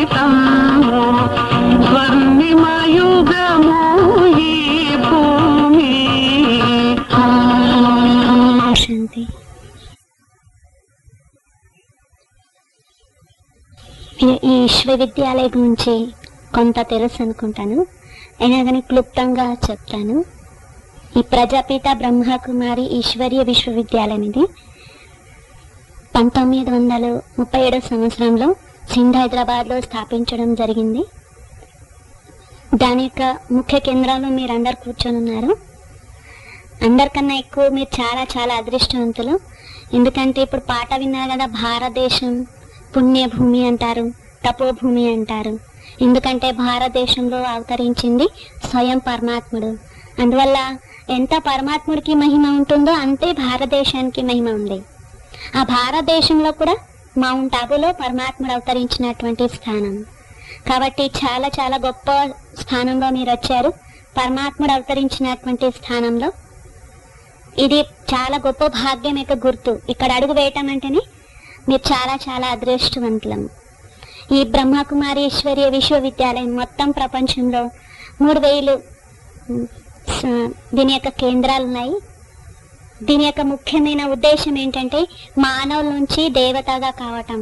గీతము స్వర్ణిమయుగము ఈ భూమి శాంతి ఈ- ఈ విశ్వవిద్యాలయం గురించి కొంత తెలుసు అనుకుంటాను అయినా కానీ క్లుప్తంగా చెప్తాను ఈ ప్రజాపిత బ్రహ్మకుమారి ఈశ్వర్య విశ్వవిద్యాలయం ఇది పంతొమ్మిది వందల ముప్పై ఏడో సంవత్సరంలో సింధ్ హైదరాబాద్లో స్థాపించడం జరిగింది దాని యొక్క ముఖ్య కేంద్రంలో మీరు అందరు కూర్చొని ఉన్నారు అందరికన్నా ఎక్కువ మీరు చాలా చాలా అదృష్టవంతులు ఎందుకంటే ఇప్పుడు పాట విన్నారు కదా భారతదేశం పుణ్యభూమి అంటారు తపోభూమి అంటారు ఎందుకంటే భారతదేశంలో అవతరించింది స్వయం పరమాత్ముడు అందువల్ల ఎంత పరమాత్ముడికి మహిమ ఉంటుందో అంతే భారతదేశానికి మహిమ ఉంది ఆ భారతదేశంలో కూడా మౌంట్ అబులో పరమాత్ముడు అవతరించినటువంటి స్థానం కాబట్టి చాలా చాలా గొప్ప స్థానంలో మీరు వచ్చారు పరమాత్ముడు అవతరించినటువంటి స్థానంలో ఇది చాలా గొప్ప భాగ్యం యొక్క గుర్తు ఇక్కడ అడుగు వేయటం అంటేనే మీరు చాలా చాలా అదృష్టవంతులం ఈ బ్రహ్మకుమారి ఈశ్వర్య విశ్వవిద్యాలయం మొత్తం ప్రపంచంలో మూడు వేలు ఉమ్, స- దీని యొక్క కేంద్రాలు ఉన్నాయి దీని యొక్క ముఖ్యమైన ఉద్దేశం ఏంటంటే మానవుల నుంచి దేవతగా కావటం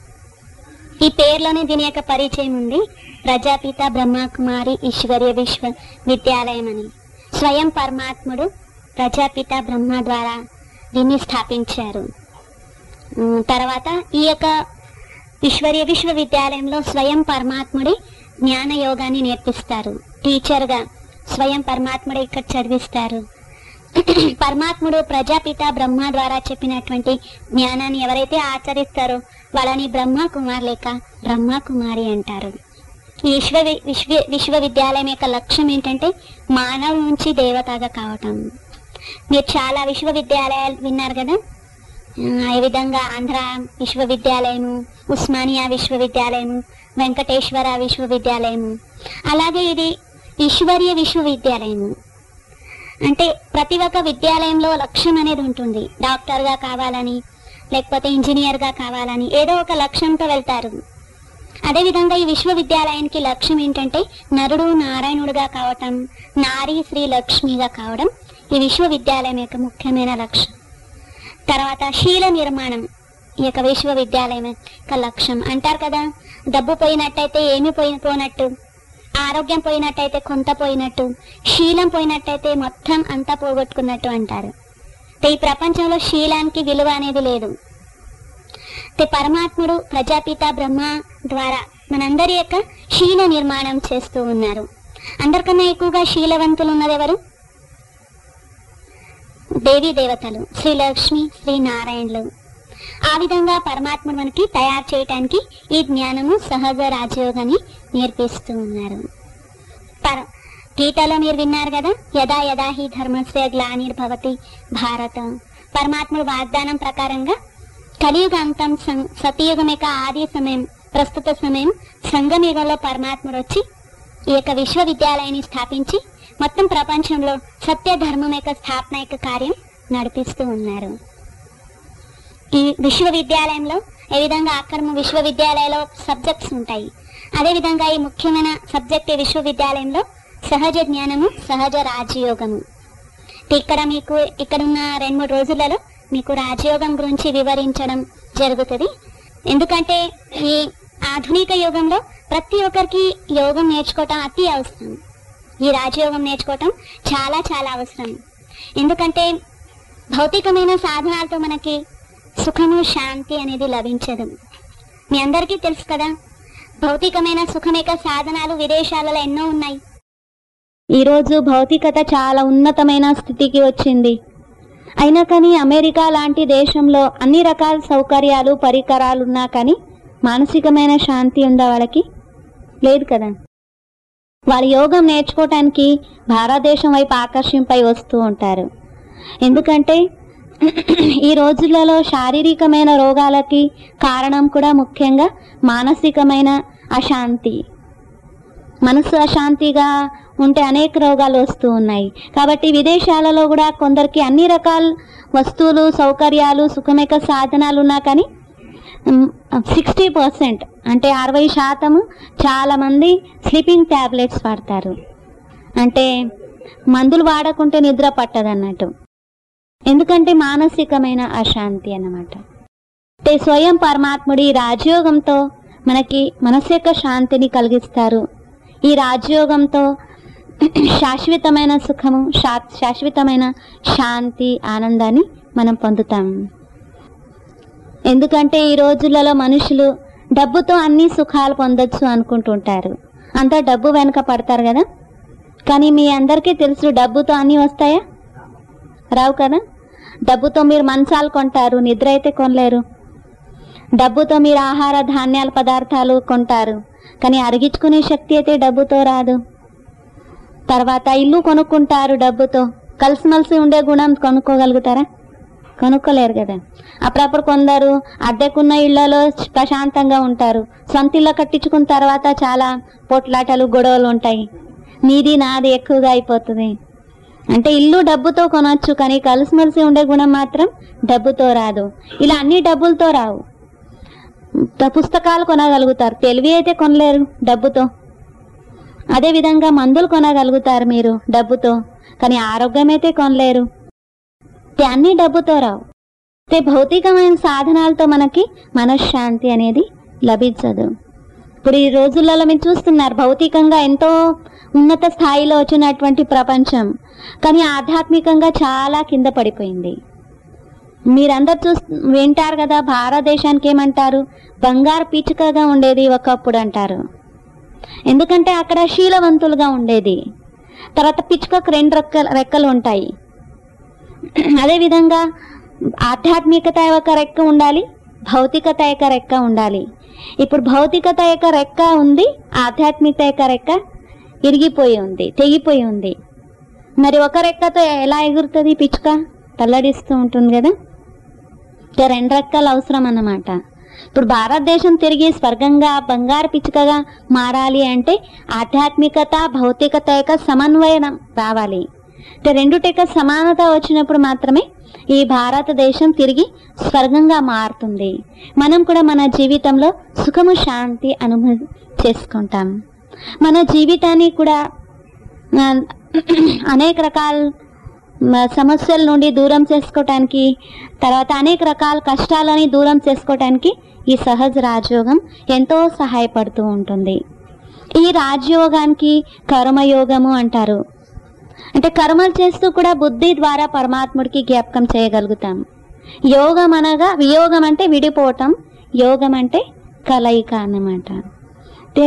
ఈ పేర్లోనే దీని యొక్క పరిచయం ఉంది ప్రజాపిత బ్రహ్మకుమారి ఈశ్వర్య విశ్వ విద్యాలయం అని స్వయం పరమాత్ముడు ప్రజాపిత బ్రహ్మ ద్వారా దీన్ని స్థాపించారు ఉమ్, తర్వాత ఈ యొక్క ఈశ్వర్య విశ్వవిద్యాలయంలో స్వయం పరమాత్ముడి జ్ఞాన యోగాన్ని నేర్పిస్తారు టీచర్గా స్వయం పరమాత్ముడు ఇక్కడ చదివిస్తారు పరమాత్ముడు ప్రజాపిత బ్రహ్మ ద్వారా చెప్పినటువంటి జ్ఞానాన్ని ఎవరైతే ఆచరిస్తారో వాళ్ళని బ్రహ్మ కుమార్ లేక బ్రహ్మ కుమారి అంటారు ఈ విశ్వ విశ్వ విశ్వవిద్యాలయం యొక్క లక్ష్యం ఏంటంటే మానవ నుంచి దేవతగా కావటం మీరు చాలా విశ్వవిద్యాలయాలు విన్నారు కదా ఆ, ఈ విధంగా ఆంధ్ర విశ్వవిద్యాలయము ఉస్మానియా విశ్వవిద్యాలయము వెంకటేశ్వర విశ్వవిద్యాలయము అలాగే ఇది ఈశ్వర్య విశ్వవిద్యాలయము అంటే ప్రతి ఒక్క విద్యాలయంలో లక్ష్యం అనేది ఉంటుంది డాక్టర్గా కావాలని లేకపోతే ఇంజనీర్గా కావాలని ఏదో ఒక లక్ష్యంతో వెళ్తారు అదేవిధంగా ఈ విశ్వవిద్యాలయానికి లక్ష్యం ఏంటంటే నరుడు నారాయణుడుగా కావటం నారీ శ్రీ లక్ష్మిగా కావడం ఈ విశ్వవిద్యాలయం యొక్క ముఖ్యమైన లక్ష్యం తర్వాత శీల నిర్మాణం ఈ యొక్క విశ్వవిద్యాలయం యొక్క లక్ష్యం అంటారు కదా డబ్బు పోయినట్టయితే ఏమి పోయి పోనట్టు ఆరోగ్యం పోయినట్టయితే కొంత పోయినట్టు శీలం పోయినట్టయితే మొత్తం అంతా పోగొట్టుకున్నట్టు అంటారు అయితే ఈ ప్రపంచంలో శీలానికి విలువ అనేది లేదు అయితే పరమాత్ముడు ప్రజాపిత బ్రహ్మ ద్వారా మనందరి యొక్క శీల నిర్మాణం చేస్తూ ఉన్నారు అందరికన్నా ఎక్కువగా శీలవంతులు ఉన్నది ఎవరు దేవీ దేవతలు శ్రీ లక్ష్మి శ్రీ నారాయణులు ఆ విధంగా పరమాత్ముడు మనకి తయారు చేయటానికి ఈ జ్ఞానము సహజ రాజయోగాన్ని నేర్పిస్తూ ఉన్నారు పర గీతలో మీరు విన్నారు కదా యదా యదా హి ధర్మస్య గ్లానిర్భవతి భారత పరమాత్ముడు వాగ్దానం ప్రకారంగా కలియుగ అంతం సం- సతయుగం యొక్క ఆది సమయం ప్రస్తుత సమయం సంగమయుగంలో పరమాత్ముడు వచ్చి ఈ యొక్క విశ్వవిద్యాలయాన్ని స్థాపించి మొత్తం ప్రపంచంలో సత్య ధర్మం యొక్క స్థాపన యొక్క కార్యం నడిపిస్తూ ఉన్నారు ఈ విశ్వవిద్యాలయంలో ఏ విధంగా అక్రమ విశ్వవిద్యాలయంలో సబ్జెక్ట్స్ ఉంటాయి అదేవిధంగా ఈ ముఖ్యమైన సబ్జెక్ట్ ఈ విశ్వవిద్యాలయంలో సహజ జ్ఞానము సహజ రాజయోగము ఇక్కడ మీకు ఇక్కడున్న రెండు మూడు రోజులలో మీకు రాజయోగం గురించి వివరించడం జరుగుతుంది ఎందుకంటే ఈ ఆధునిక యుగంలో ప్రతి ఒక్కరికి యోగం నేర్చుకోవటం అతి అవసరం ఈ రాజయోగం నేర్చుకోవటం చాలా చాలా అవసరం ఎందుకంటే భౌతికమైన సాధనాలతో మనకి సుఖము శాంతి అనేది లభించదు మీ అందరికీ తెలుసు కదా భౌతికమైన సుఖం యొక్క సాధనాలు విదేశాలలో ఎన్నో ఉన్నాయి ఈరోజు భౌతికత చాలా ఉన్నతమైన స్థితికి వచ్చింది అయినా కానీ అమెరికా లాంటి దేశంలో అన్ని రకాల సౌకర్యాలు పరికరాలు ఉన్నా కానీ మానసికమైన శాంతి ఉందా వాళ్ళకి లేదు కదా వాళ్ళ యోగం నేర్చుకోవటానికి భారతదేశం వైపు ఆకర్షింపై వస్తూ ఉంటారు ఎందుకంటే ఈ రోజులలో శారీరకమైన రోగాలకి కారణం కూడా ముఖ్యంగా మానసికమైన అశాంతి మనసు అశాంతిగా ఉంటే అనేక రోగాలు వస్తూ ఉన్నాయి కాబట్టి విదేశాలలో కూడా కొందరికి అన్ని రకాల వస్తువులు సౌకర్యాలు సుఖమేక సాధనాలు ఉన్నా కానీ సిక్స్టీ పర్సెంట్ అంటే అరవై శాతము చాలామంది స్లీపింగ్ ట్యాబ్లెట్స్ వాడతారు అంటే మందులు వాడకుంటే నిద్ర పట్టదన్నట్టు ఎందుకంటే మానసికమైన అశాంతి అన్నమాట అంటే స్వయం పరమాత్ముడి ఈ రాజయోగంతో మనకి మనసు యొక్క శాంతిని కలిగిస్తారు ఈ రాజయోగంతో శాశ్వతమైన సుఖము శా- శాశ్వతమైన శాంతి ఆనందాన్ని మనం పొందుతాం ఎందుకంటే ఈ రోజులలో మనుషులు డబ్బుతో అన్ని సుఖాలు పొందొచ్చు అనుకుంటుంటారు అంతా డబ్బు వెనక పడతారు కదా కానీ మీ అందరికీ తెలుసు డబ్బుతో అన్నీ వస్తాయా రావు కదా డబ్బుతో మీరు మంచాలు కొంటారు నిద్ర అయితే కొనలేరు డబ్బుతో మీరు ఆహార ధాన్యాల పదార్థాలు కొంటారు కానీ అరిగించుకునే శక్తి అయితే డబ్బుతో రాదు తర్వాత ఇల్లు కొనుక్కుంటారు డబ్బుతో కలిసిమెలిసి ఉండే గుణం కొనుక్కోగలుగుతారా కొనుక్కోలేరు కదా అప్పుడప్పుడు కొందరు అద్దెకున్న ఇళ్లలో ప్రశాంతంగా ఉంటారు సొంత ఇల్లు కట్టించుకున్న తర్వాత చాలా పొట్లాటలు గొడవలు ఉంటాయి నీది నాది ఎక్కువగా అయిపోతుంది అంటే ఇల్లు డబ్బుతో కొనొచ్చు కానీ కలిసిమెలిసి ఉండే గుణం మాత్రం డబ్బుతో రాదు ఇలా అన్ని డబ్బులతో రావు త- పుస్తకాలు కొనగలుగుతారు తెలివి అయితే కొనలేరు డబ్బుతో అదే విధంగా మందులు కొనగలుగుతారు మీరు డబ్బుతో కానీ ఆరోగ్యం అయితే కొనలేరు అయితే అన్ని డబ్బుతో రావు అయితే భౌతికమైన సాధనాలతో మనకి మనశ్శాంతి అనేది లభించదు ఇప్పుడు ఈ రోజులలో మీరు చూస్తున్నారు భౌతికంగా ఎంతో ఉన్నత స్థాయిలో వచ్చినటువంటి ప్రపంచం కానీ ఆధ్యాత్మికంగా చాలా కింద పడిపోయింది మీరందరు చూ వింటారు కదా భారతదేశానికి ఏమంటారు బంగారు పిచ్చుకగా ఉండేది ఒకప్పుడు అంటారు ఎందుకంటే అక్కడ శీలవంతులుగా ఉండేది తర్వాత పిచ్చుకకు రెండు రెక్కలు రెక్కలు ఉంటాయి అదేవిధంగా ఆధ్యాత్మికత యొక్క రెక్క ఉండాలి భౌతికత యొక్క రెక్క ఉండాలి ఇప్పుడు భౌతికత యొక్క రెక్క ఉంది ఆధ్యాత్మికత యొక్క రెక్క ఇరిగిపోయి ఉంది తెగిపోయి ఉంది మరి ఒక రెక్కతో ఎలా ఎగురుతుంది పిచ్చుక తల్లడిస్తూ ఉంటుంది కదా ఇక రెండు రెక్కలు అవసరం అన్నమాట ఇప్పుడు భారతదేశం తిరిగి స్వర్గంగా బంగారు పిచ్చుకగా మారాలి అంటే ఆధ్యాత్మికత భౌతికత యొక్క సమన్వయం రావాలి అంటే రెండుటి యొక్క సమానత వచ్చినప్పుడు మాత్రమే ఈ భారతదేశం తిరిగి స్వర్గంగా మారుతుంది మనం కూడా మన జీవితంలో సుఖము శాంతి అనుభవం చేసుకుంటాం మన జీవితాన్ని కూడా ఆ, అనేక రకాల మ- సమస్యల నుండి దూరం చేసుకోవటానికి తర్వాత అనేక రకాల కష్టాలని దూరం చేసుకోవటానికి ఈ సహజ రాజయోగం ఎంతో సహాయపడుతూ ఉంటుంది ఈ రాజయోగానికి కర్మయోగము అంటారు అంటే కర్మలు చేస్తూ కూడా బుద్ధి ద్వారా పరమాత్ముడికి జ్ఞాపకం చేయగలుగుతాం యోగం అనగా వియోగం అంటే విడిపోవటం యోగం అంటే కలయిక అన్నమాట అంటే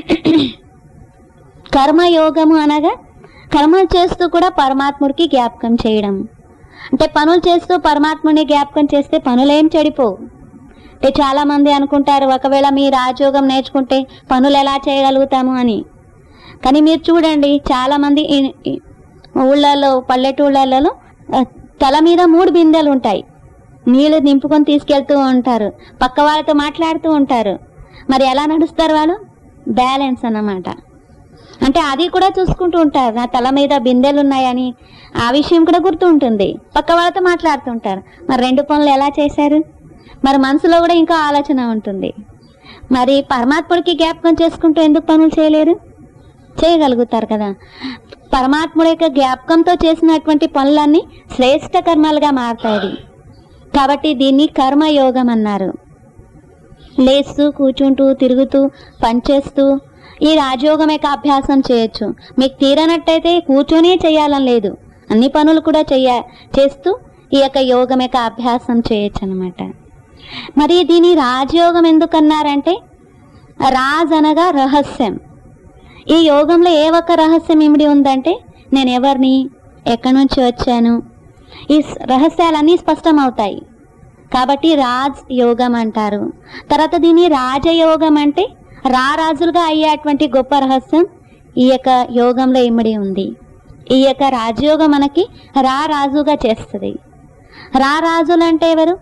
కర్మయోగము అనగా కర్మలు చేస్తూ కూడా పరమాత్ముడికి జ్ఞాపకం చేయడం అంటే పనులు చేస్తూ పరమాత్ముని జ్ఞాపకం చేస్తే పనులేం చెడిపోవు అంటే చాలా మంది అనుకుంటారు ఒకవేళ మీ రాజయోగం నేర్చుకుంటే పనులు ఎలా చేయగలుగుతాము అని కానీ మీరు చూడండి చాలా మంది ఈ- ఈ ఊళ్ళల్లో పల్లెటూళ్ళలో ఆ, తల మీద మూడు బిందెలు ఉంటాయి నీళ్లు నింపుకొని తీసుకెళ్తూ ఉంటారు పక్క వాళ్ళతో మాట్లాడుతూ ఉంటారు మరి ఎలా నడుస్తారు వాళ్ళు బ్యాలెన్స్ అన్నమాట అంటే అది కూడా చూసుకుంటూ ఉంటారు నా తల మీద బిందెలు ఉన్నాయని ఆ విషయం కూడా గుర్తు ఉంటుంది పక్క వాళ్ళతో మాట్లాడుతుంటారు మరి రెండు పనులు ఎలా చేశారు మరి మనసులో కూడా ఇంకా ఆలోచన ఉంటుంది మరి పరమాత్ముడికి జ్ఞాపకం చేసుకుంటూ ఎందుకు పనులు చేయలేరు చేయగలుగుతారు కదా పరమాత్ముడి యొక్క జ్ఞాపకంతో చేసినటువంటి పనులన్నీ శ్రేష్ట కర్మలుగా మారుతాయి కాబట్టి దీన్ని కర్మయోగం అన్నారు లేస్తూ కూర్చుంటూ తిరుగుతూ పనిచేస్తూ ఈ రాజయోగం యొక్క అభ్యాసం చేయొచ్చు మీకు తీరనట్టయితే కూర్చొనే చేయాలని లేదు అన్ని పనులు కూడా చెయ్య చేస్తూ ఈ యొక్క యోగం యొక్క అభ్యాసం చేయొచ్చు అనమాట మరి దీని రాజయోగం ఎందుకన్నారంటే రాజ్ అనగా రహస్యం ఈ యోగంలో ఏ ఒక్క రహస్యం ఇమిడి ఉందంటే నేను ఎవరిని ఎక్కడి నుంచి వచ్చాను ఈ స్- రహస్యాలన్నీ స్పష్టం అవుతాయి కాబట్టి రాజ్ యోగం అంటారు తర్వాత దీని రాజయోగం అంటే రారాజులుగా అయ్యేటువంటి గొప్ప రహస్యం ఈ యొక్క యోగంలో ఇమిడి ఉంది ఈ యొక్క రాజయోగం మనకి రారాజుగా చేస్తుంది రారాజులు అంటే ఎవరు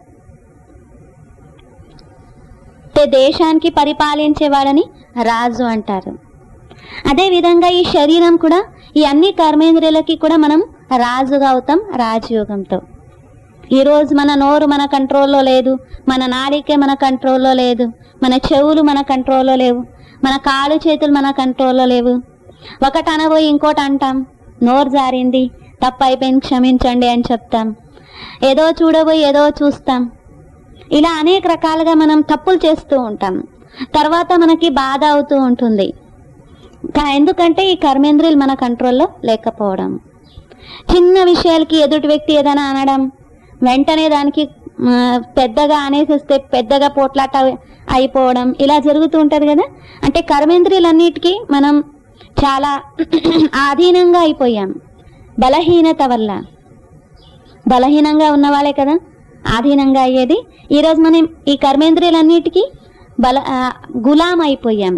అంటే దేశానికి పరిపాలించే వాళ్ళని రాజు అంటారు అదే విధంగా ఈ శరీరం కూడా ఈ అన్ని కర్మేంద్రియాలకి కూడా మనం రాజుగా అవుతాం రాజయోగంతో ఈరోజు మన నోరు మన కంట్రోల్లో లేదు మన నాలికే మన కంట్రోల్లో లేదు మన చెవులు మన కంట్రోల్లో లేవు మన కాలు చేతులు మన కంట్రోల్లో లేవు ఒకటి అనబోయి ఇంకోటి అంటాం నోరు జారింది తప్పు అయిపోయింది క్షమించండి అని చెప్తాం ఏదో చూడబోయి ఏదో చూస్తాం ఇలా అనేక రకాలుగా మనం తప్పులు చేస్తూ ఉంటాం తర్వాత మనకి బాధ అవుతూ ఉంటుంది కా- ఎందుకంటే ఈ కర్మేంద్రియులు మన కంట్రోల్లో లేకపోవడం చిన్న విషయాలకి ఎదుటి వ్యక్తి ఏదైనా అనడం వెంటనే దానికి ఆ, పెద్దగా అనేసిస్తే పెద్దగా పోట్లాట అయిపోవడం ఇలా జరుగుతూ ఉంటుంది కదా అంటే కర్మేంద్రియులన్నిటికీ మనం చాలా ఆధీనంగా అయిపోయాం బలహీనత వల్ల బలహీనంగా ఉన్న వాళ్ళే కదా ఆధీనంగా అయ్యేది ఈరోజు మనం ఈ కర్మేంద్రియాలన్నిటికీ బల ఆ, గులాం అయిపోయాం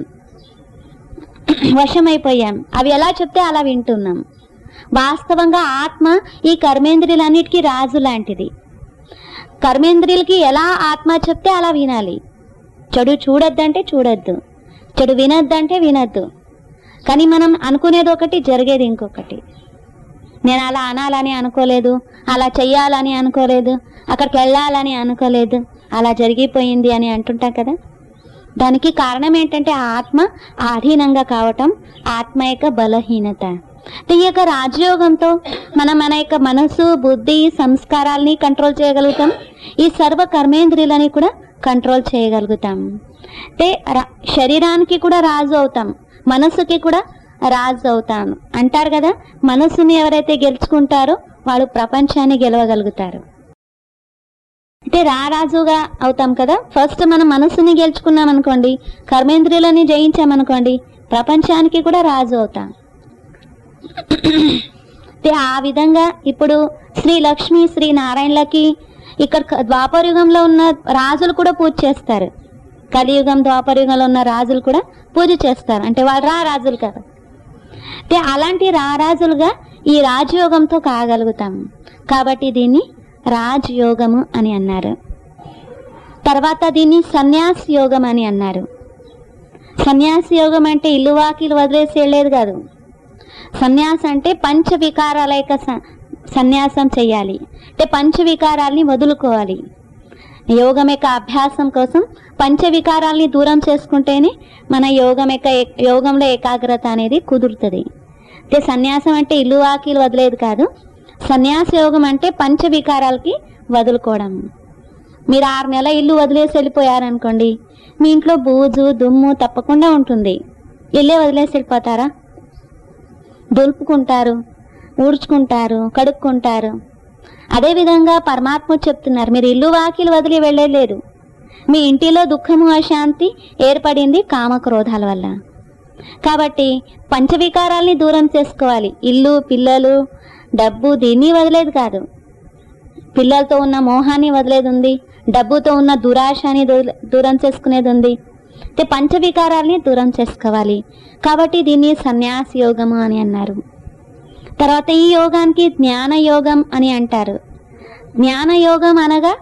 వశమైపోయాం అవి ఎలా చెప్తే అలా వింటున్నాం వాస్తవంగా ఆత్మ ఈ కర్మేంద్రియాలన్నిటికీ రాజు లాంటిది కర్మేంద్రియులకి ఎలా ఆత్మ చెప్తే అలా వినాలి చెడు చూడొద్దంటే చూడొద్దు చెడు వినొద్దంటే వినొద్దు కానీ మనం అనుకునేది ఒకటి జరిగేది ఇంకొకటి నేను అలా అనాలని అనుకోలేదు అలా చెయ్యాలని అనుకోలేదు అక్కడికి వెళ్ళాలని అనుకోలేదు అలా జరిగిపోయింది అని అంటుంటాం కదా దానికి కారణం ఏంటంటే ఆ ఆత్మ ఆధీనంగా కావటం ఆత్మ యొక్క బలహీనత అంటే ఈ యొక్క రాజయోగంతో మనం మన యొక్క మనసు బుద్ధి సంస్కారాల్ని కంట్రోల్ చేయగలుగుతాం ఈ సర్వ కర్మేంద్రియులని కూడా కంట్రోల్ చేయగలుగుతాం అంటే రా- శరీరానికి కూడా రాజు అవుతాం మనసుకి కూడా రాజు అవుతాం అంటారు కదా మనసుని ఎవరైతే గెలుచుకుంటారో వాళ్ళు ప్రపంచాన్ని గెలవగలుగుతారు అంటే రారాజుగా అవుతాం కదా ఫస్ట్ మనం మనసుని గెలుచుకున్నాం అనుకోండి కర్మేంద్రియులని జయించామనుకోండి ప్రపంచానికి కూడా రాజు అవుతాం అంటే ఆ విధంగా ఇప్పుడు శ్రీ లక్ష్మి శ్రీ నారాయణలకి ఇక్కడ క- ద్వాపరయుగంలో ఉన్న రాజులు కూడా పూజ చేస్తారు కలియుగం ద్వాపరయుగంలో ఉన్న రాజులు కూడా పూజ చేస్తారు అంటే వాళ్ళు రా రాజులు కదా అంటే అలాంటి రారాజులుగా ఈ రాజయోగంతో కాగలుగుతాం కాబట్టి దీన్ని రాజయోగము అని అన్నారు తర్వాత దీన్ని సన్యాస యోగం అని అన్నారు సన్యాస యోగం అంటే ఇల్లు వాకిలు వదిలేసి వెళ్ళేది కాదు సన్యాసం అంటే పంచ వికారాల యొక్క స- సన్యాసం చేయాలి అంటే పంచ వికారాల్ని వదులుకోవాలి యోగం యొక్క అభ్యాసం కోసం పంచ వికారాల్ని దూరం చేసుకుంటేనే మన యోగం యొక్క ఏ- యోగంలో ఏకాగ్రత అనేది కుదురుతుంది అంటే సన్యాసం అంటే ఇల్లు వాకిలు వదిలేదు కాదు సన్యాస యోగం అంటే పంచ వికారాలకి వదులుకోవడం మీరు ఆరు నెలల ఇల్లు వదిలేసి వెళ్ళిపోయారనుకోండి మీ ఇంట్లో బూజు దుమ్ము తప్పకుండా ఉంటుంది ఇల్లే వదిలేసి వెళ్ళిపోతారా దులుపుకుంటారు ఊడ్చుకుంటారు కడుక్కుంటారు అదేవిధంగా పరమాత్మ చెప్తున్నారు మీరు ఇల్లు వాకిలు వదిలి వెళ్ళలేదు మీ ఇంటిలో దుఃఖము అశాంతి ఏర్పడింది కామక్రోధాల వల్ల కాబట్టి పంచవికారాల్ని దూరం చేసుకోవాలి ఇల్లు పిల్లలు డబ్బు దీన్ని వదిలేదు కాదు పిల్లలతో ఉన్న మోహాన్ని వదిలేది ఉంది డబ్బుతో ఉన్న దురాశని దూ- దూరం చేసుకునేది ఉంది అంటే పంచవికారాల్ని దూరం చేసుకోవాలి కాబట్టి దీన్ని సన్యాస యోగము అని అన్నారు తర్వాత ఈ యోగానికి జ్ఞాన యోగం అని అంటారు జ్ఞాన యోగం అనగా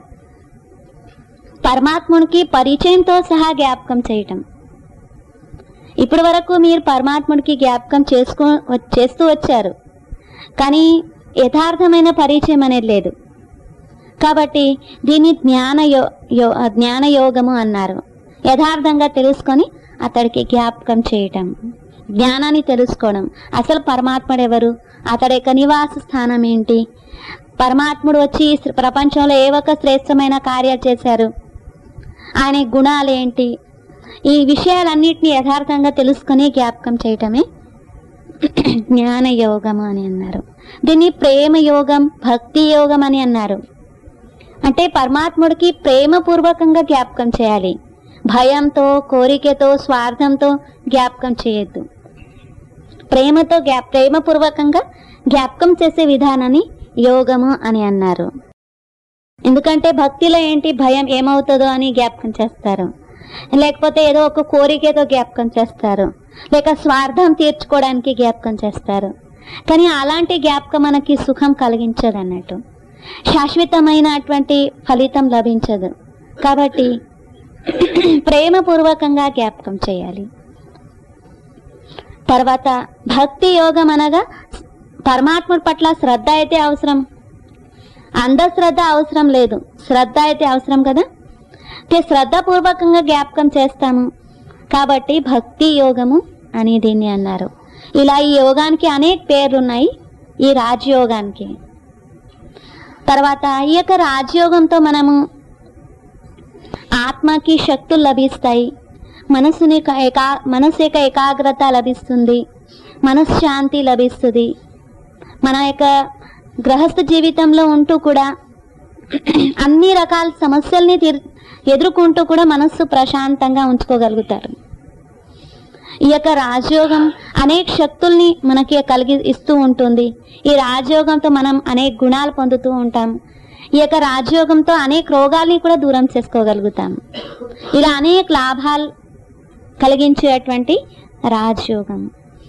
పరమాత్మునికి పరిచయంతో సహా జ్ఞాపకం చేయటం ఇప్పటి వరకు మీరు పరమాత్ముడికి జ్ఞాపకం చేసుకో వ- చేస్తూ వచ్చారు కానీ యథార్థమైన పరిచయం అనేది లేదు కాబట్టి దీన్ని జ్ఞాన యో యో- జ్ఞాన యోగము అన్నారు యథార్థంగా తెలుసుకొని అతడికి జ్ఞాపకం చేయటం జ్ఞానాన్ని తెలుసుకోవడం అసలు పరమాత్ముడు ఎవరు అతడి యొక్క నివాస స్థానం ఏంటి పరమాత్ముడు వచ్చి ఈ శ్ర- ప్రపంచంలో ఏ ఒక్క శ్రేష్టమైన కార్యాలు చేశారు ఆయన గుణాలు ఏంటి ఈ విషయాలన్నింటినీ యథార్థంగా తెలుసుకొని జ్ఞాపకం చేయటమే జ్ఞాన యోగం అని అన్నారు దీన్ని ప్రేమ యోగం భక్తి యోగం అని అన్నారు అంటే పరమాత్ముడికి ప్రేమపూర్వకంగా జ్ఞాపకం చేయాలి భయంతో కోరికతో స్వార్థంతో జ్ఞాపకం చేయొద్దు ప్రేమతో జ్ఞా ప్రేమపూర్వకంగా జ్ఞాపకం చేసే విధానాన్ని యోగము అని అన్నారు ఎందుకంటే భక్తిలో ఏంటి భయం ఏమవుతుందో అని జ్ఞాపకం చేస్తారు లేకపోతే ఏదో ఒక కోరికతో జ్ఞాపకం చేస్తారు లేక స్వార్థం తీర్చుకోవడానికి జ్ఞాపకం చేస్తారు కానీ అలాంటి జ్ఞాపకం మనకి సుఖం కలిగించదు అన్నట్టు శాశ్వతమైనటువంటి ఫలితం లభించదు కాబట్టి ప్రేమపూర్వకంగా జ్ఞాపకం చేయాలి తర్వాత భక్తి యోగం అనగా పరమాత్ముడి పట్ల శ్రద్ధ అయితే అవసరం అంధశ్రద్ధ అవసరం లేదు శ్రద్ధ అయితే అవసరం కదా అంటే శ్రద్ధపూర్వకంగా జ్ఞాపకం చేస్తాము కాబట్టి భక్తి యోగము అని దీన్ని అన్నారు ఇలా ఈ యోగానికి అనేక పేర్లు ఉన్నాయి ఈ రాజయోగానికి తర్వాత ఈ యొక్క రాజయోగంతో మనము ఆత్మకి శక్తులు లభిస్తాయి మనసుని యొక్క ఏకా మనసు యొక్క ఏకాగ్రత లభిస్తుంది మనశ్శాంతి లభిస్తుంది మన యొక్క గృహస్థ జీవితంలో ఉంటూ కూడా అన్ని రకాల సమస్యల్ని తీర్ ఎదుర్కొంటూ కూడా మనస్సు ప్రశాంతంగా ఉంచుకోగలుగుతారు ఈ యొక్క రాజయోగం అనేక శక్తుల్ని మనకి కలిగి ఇస్తూ ఉంటుంది ఈ రాజయోగంతో మనం అనేక గుణాలు పొందుతూ ఉంటాం ఈ యొక్క రాజయోగంతో అనేక రోగాల్ని కూడా దూరం చేసుకోగలుగుతాం ఇలా అనేక లాభాలు కలిగించేటువంటి రాజయోగం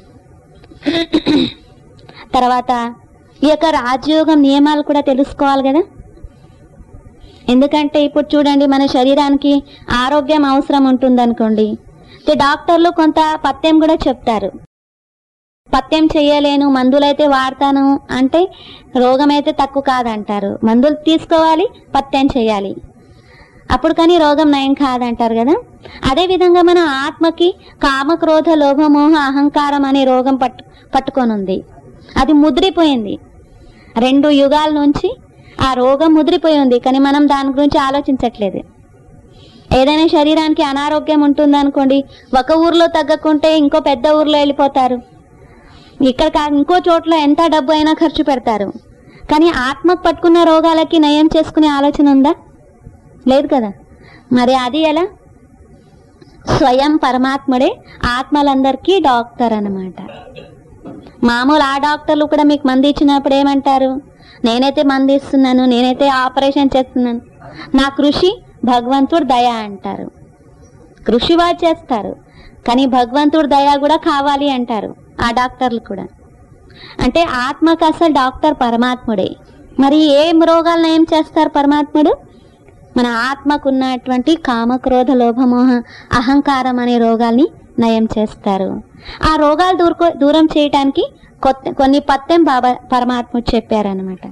తర్వాత ఈ యొక్క రాజయోగం నియమాలు కూడా తెలుసుకోవాలి కదా ఎందుకంటే ఇప్పుడు చూడండి మన శరీరానికి ఆరోగ్యం అవసరం ఉంటుంది అనుకోండి డాక్టర్లు కొంత పథ్యం కూడా చెప్తారు పథ్యం చేయలేను మందులైతే వాడతాను అంటే రోగం అయితే తక్కువ కాదంటారు మందులు తీసుకోవాలి పథ్యం చేయాలి అప్పుడు కానీ రోగం నయం కాదంటారు కదా అదే విధంగా మన ఆత్మకి కామక్రోధ లోభమోహ అహంకారం అనే రోగం పట్టు పట్టుకొని ఉంది అది ముద్రిపోయింది రెండు యుగాల నుంచి ఆ రోగం ముద్రిపోయి ఉంది కానీ మనం దాని గురించి ఆలోచించట్లేదు ఏదైనా శరీరానికి అనారోగ్యం ఉంటుంది అనుకోండి ఒక ఊర్లో తగ్గకుంటే ఇంకో పెద్ద ఊర్లో వెళ్ళిపోతారు ఇక్కడ కా- ఇంకో చోట్ల ఎంత డబ్బు అయినా ఖర్చు పెడతారు కానీ ఆత్మకు పట్టుకున్న రోగాలకి నయం చేసుకునే ఆలోచన ఉందా లేదు కదా మరి అది ఎలా స్వయం పరమాత్ముడే ఆత్మలందరికీ డాక్టర్ అన్నమాట మామూలు ఆ డాక్టర్లు కూడా మీకు మంది ఇచ్చినప్పుడు ఏమంటారు నేనైతే మంది ఇస్తున్నాను నేనైతే ఆపరేషన్ చేస్తున్నాను నా కృషి భగవంతుడు దయ అంటారు కృషి వారు చేస్తారు కానీ భగవంతుడు దయ కూడా కావాలి అంటారు ఆ డాక్టర్లు కూడా అంటే ఆత్మకు అసలు డాక్టర్ పరమాత్ముడే మరి ఏం రోగాలను ఏం చేస్తారు పరమాత్ముడు మన ఆత్మకు ఉన్నటువంటి కామక్రోధ లోభమోహ అహంకారం అనే రోగాల్ని నయం చేస్తారు ఆ రోగాలు దూరుకో దూరం చేయటానికి కొత్త కొన్ని పత్తెం బాబా పరమాత్ముడు చెప్పారనమాట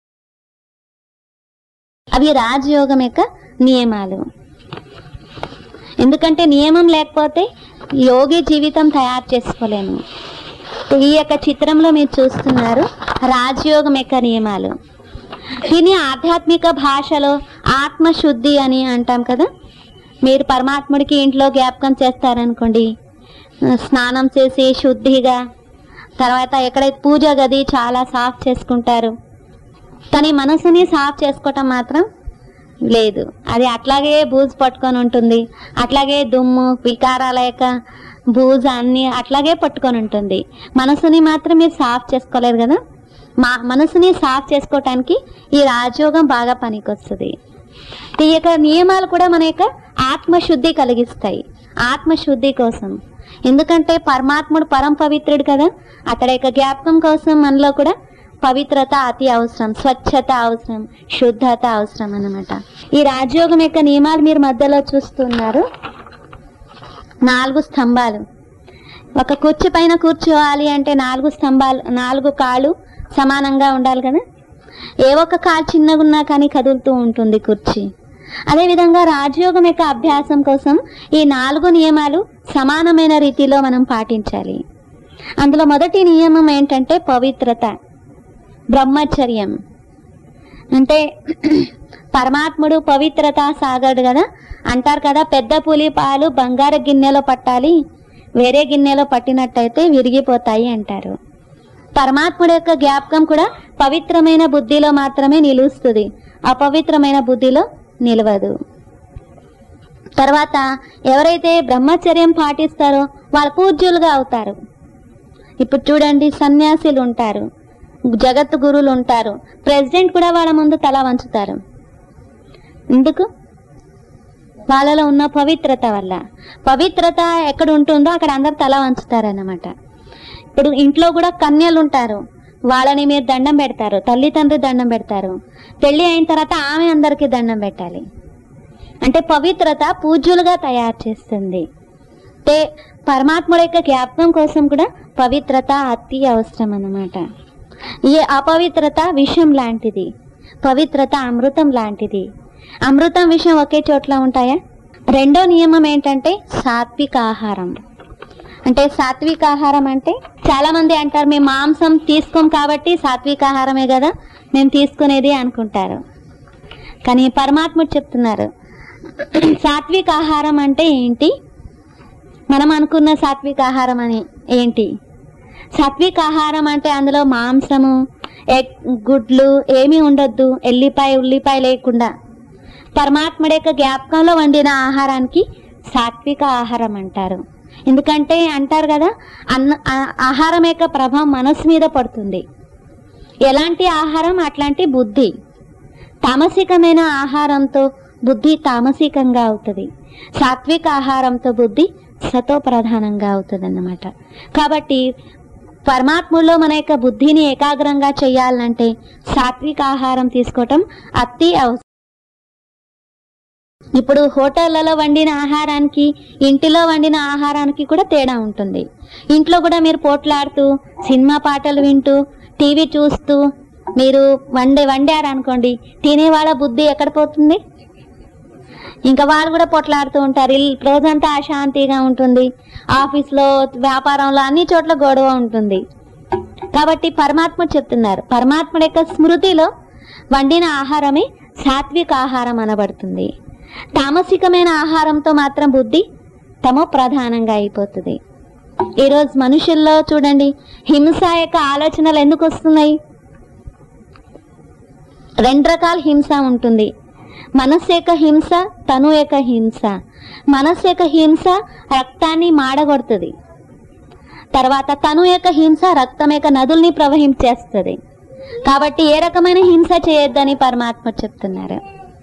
అవి రాజయోగం యొక్క నియమాలు ఎందుకంటే నియమం లేకపోతే యోగి జీవితం తయారు చేసుకోలేము ఈ యొక్క చిత్రంలో మీరు చూస్తున్నారు రాజయోగం యొక్క నియమాలు దీన్ని ఆధ్యాత్మిక భాషలో ఆత్మశుద్ధి అని అంటాం కదా మీరు పరమాత్ముడికి ఇంట్లో జ్ఞాపకం చేస్తారనుకోండి స్నానం చేసి శుద్ధిగా తర్వాత ఎక్కడైతే పూజ గది చాలా సాఫ్ చేసుకుంటారు కానీ మనసుని సాఫ్ చేసుకోవటం మాత్రం లేదు అది అట్లాగే బూజు పట్టుకొని ఉంటుంది అట్లాగే దుమ్ము వికారాల యొక్క బూజు అన్ని అట్లాగే పట్టుకొని ఉంటుంది మనసుని మాత్రం మీరు సాఫ్ చేసుకోలేరు కదా మా మనసుని సాఫ్ చేసుకోవటానికి ఈ రాజయోగం బాగా పనికొస్తుంది ఈ యొక్క నియమాలు కూడా మన యొక్క ఆత్మశుద్ధి కలిగిస్తాయి ఆత్మశుద్ధి కోసం ఎందుకంటే పరమాత్ముడు పరం పవిత్రుడు కదా అతడి యొక్క జ్ఞాపకం కోసం మనలో కూడా పవిత్రత అతి అవసరం స్వచ్ఛత అవసరం శుద్ధత అవసరం అన్నమాట ఈ రాజయోగం యొక్క నియమాలు మీరు మధ్యలో చూస్తున్నారు నాలుగు స్తంభాలు ఒక కుర్చీ పైన కూర్చోవాలి అంటే నాలుగు స్తంభాలు నాలుగు కాళ్ళు సమానంగా ఉండాలి కదా ఏ ఒక్క కాలు చిన్నగా ఉన్నా కానీ కదులుతూ ఉంటుంది కుర్చీ అదేవిధంగా రాజయోగం యొక్క అభ్యాసం కోసం ఈ నాలుగు నియమాలు సమానమైన రీతిలో మనం పాటించాలి అందులో మొదటి నియమం ఏంటంటే పవిత్రత బ్రహ్మచర్యం అంటే పరమాత్ముడు పవిత్రత సాగడు కదా అంటారు కదా పెద్ద పులి పాలు బంగారు గిన్నెలో పట్టాలి వేరే గిన్నెలో పట్టినట్టయితే విరిగిపోతాయి అంటారు పరమాత్ముడి యొక్క జ్ఞాపకం కూడా పవిత్రమైన బుద్ధిలో మాత్రమే నిలుస్తుంది అపవిత్రమైన బుద్ధిలో నిలవదు తర్వాత ఎవరైతే బ్రహ్మచర్యం పాటిస్తారో వాళ్ళు పూజ్యులుగా అవుతారు ఇప్పుడు చూడండి సన్యాసులు ఉంటారు జగత్ గురువులు ఉంటారు ప్రెసిడెంట్ కూడా వాళ్ళ ముందు తల వంచుతారు ఎందుకు వాళ్ళలో ఉన్న పవిత్రత వల్ల పవిత్రత ఎక్కడ ఉంటుందో అక్కడ అందరు తల వంచుతారన్నమాట ఇప్పుడు ఇంట్లో కూడా కన్యలు ఉంటారు వాళ్ళని మీరు దండం పెడతారు తల్లి తండ్రి దండం పెడతారు పెళ్లి అయిన తర్వాత ఆమె అందరికీ దండం పెట్టాలి అంటే పవిత్రత పూజ్యులుగా తయారు చేస్తుంది అంటే పరమాత్ముడి యొక్క జ్ఞాపకం కోసం కూడా పవిత్రత అతి అవసరం అన్నమాట ఈ అపవిత్రత విషం లాంటిది పవిత్రత అమృతం లాంటిది అమృతం విషయం ఒకే చోట్ల ఉంటాయా రెండో నియమం ఏంటంటే సాత్విక ఆహారం అంటే సాత్విక ఆహారం అంటే చాలా మంది అంటారు మేము మాంసం తీసుకోం కాబట్టి సాత్విక ఆహారమే కదా మేము తీసుకునేది అనుకుంటారు కానీ పరమాత్ముడు చెప్తున్నారు సాత్విక ఆహారం అంటే ఏంటి మనం అనుకున్న సాత్విక ఆహారం అని ఏంటి సాత్విక ఆహారం అంటే అందులో మాంసము ఎగ్ గుడ్లు ఏమీ ఉండొద్దు ఎల్లిపాయ ఉల్లిపాయ లేకుండా పరమాత్ముడి యొక్క జ్ఞాపకంలో వండిన ఆహారానికి సాత్విక ఆహారం అంటారు ఎందుకంటే అంటారు కదా అన్న ఆ- ఆహారం యొక్క ప్రభావం మనసు మీద పడుతుంది ఎలాంటి ఆహారం అట్లాంటి బుద్ధి తామసికమైన ఆహారంతో బుద్ధి తామసికంగా అవుతుంది సాత్విక ఆహారంతో బుద్ధి సతో ప్రధానంగా అవుతుంది అన్నమాట కాబట్టి పరమాత్ముల్లో మన యొక్క బుద్ధిని ఏకాగ్రంగా చేయాలంటే సాత్విక ఆహారం తీసుకోవటం అతి అవసరం ఇప్పుడు హోటళ్లలో వండిన ఆహారానికి ఇంటిలో వండిన ఆహారానికి కూడా తేడా ఉంటుంది ఇంట్లో కూడా మీరు పోట్లాడుతూ సినిమా పాటలు వింటూ టీవీ చూస్తూ మీరు వండే వండారనుకోండి తినే వాళ్ళ బుద్ధి ఎక్కడ పోతుంది ఇంకా వాళ్ళు కూడా పొట్లాడుతూ ఉంటారు ఇల్- రోజంతా అశాంతిగా ఉంటుంది ఆఫీస్లో వ్యాపారంలో అన్ని చోట్ల గొడవ ఉంటుంది కాబట్టి పరమాత్మ చెప్తున్నారు పరమాత్ముడి యొక్క స్మృతిలో వండిన ఆహారమే సాత్విక ఆహారం అనబడుతుంది తామసికమైన ఆహారంతో మాత్రం బుద్ధి తమో ప్రధానంగా అయిపోతుంది ఈరోజు మనుషుల్లో చూడండి హింస యొక్క ఆలోచనలు ఎందుకు వస్తున్నాయి రెండు రకాల హింస ఉంటుంది మనస్సు యొక్క హింస తను యొక్క హింస మనస్సు యొక్క హింస రక్తాన్ని మాడగొడుతుంది తర్వాత తను యొక్క హింస రక్తం యొక్క నదుల్ని ప్రవహించేస్తుంది కాబట్టి ఏ రకమైన హింస చేయొద్దని పరమాత్మ చెప్తున్నారు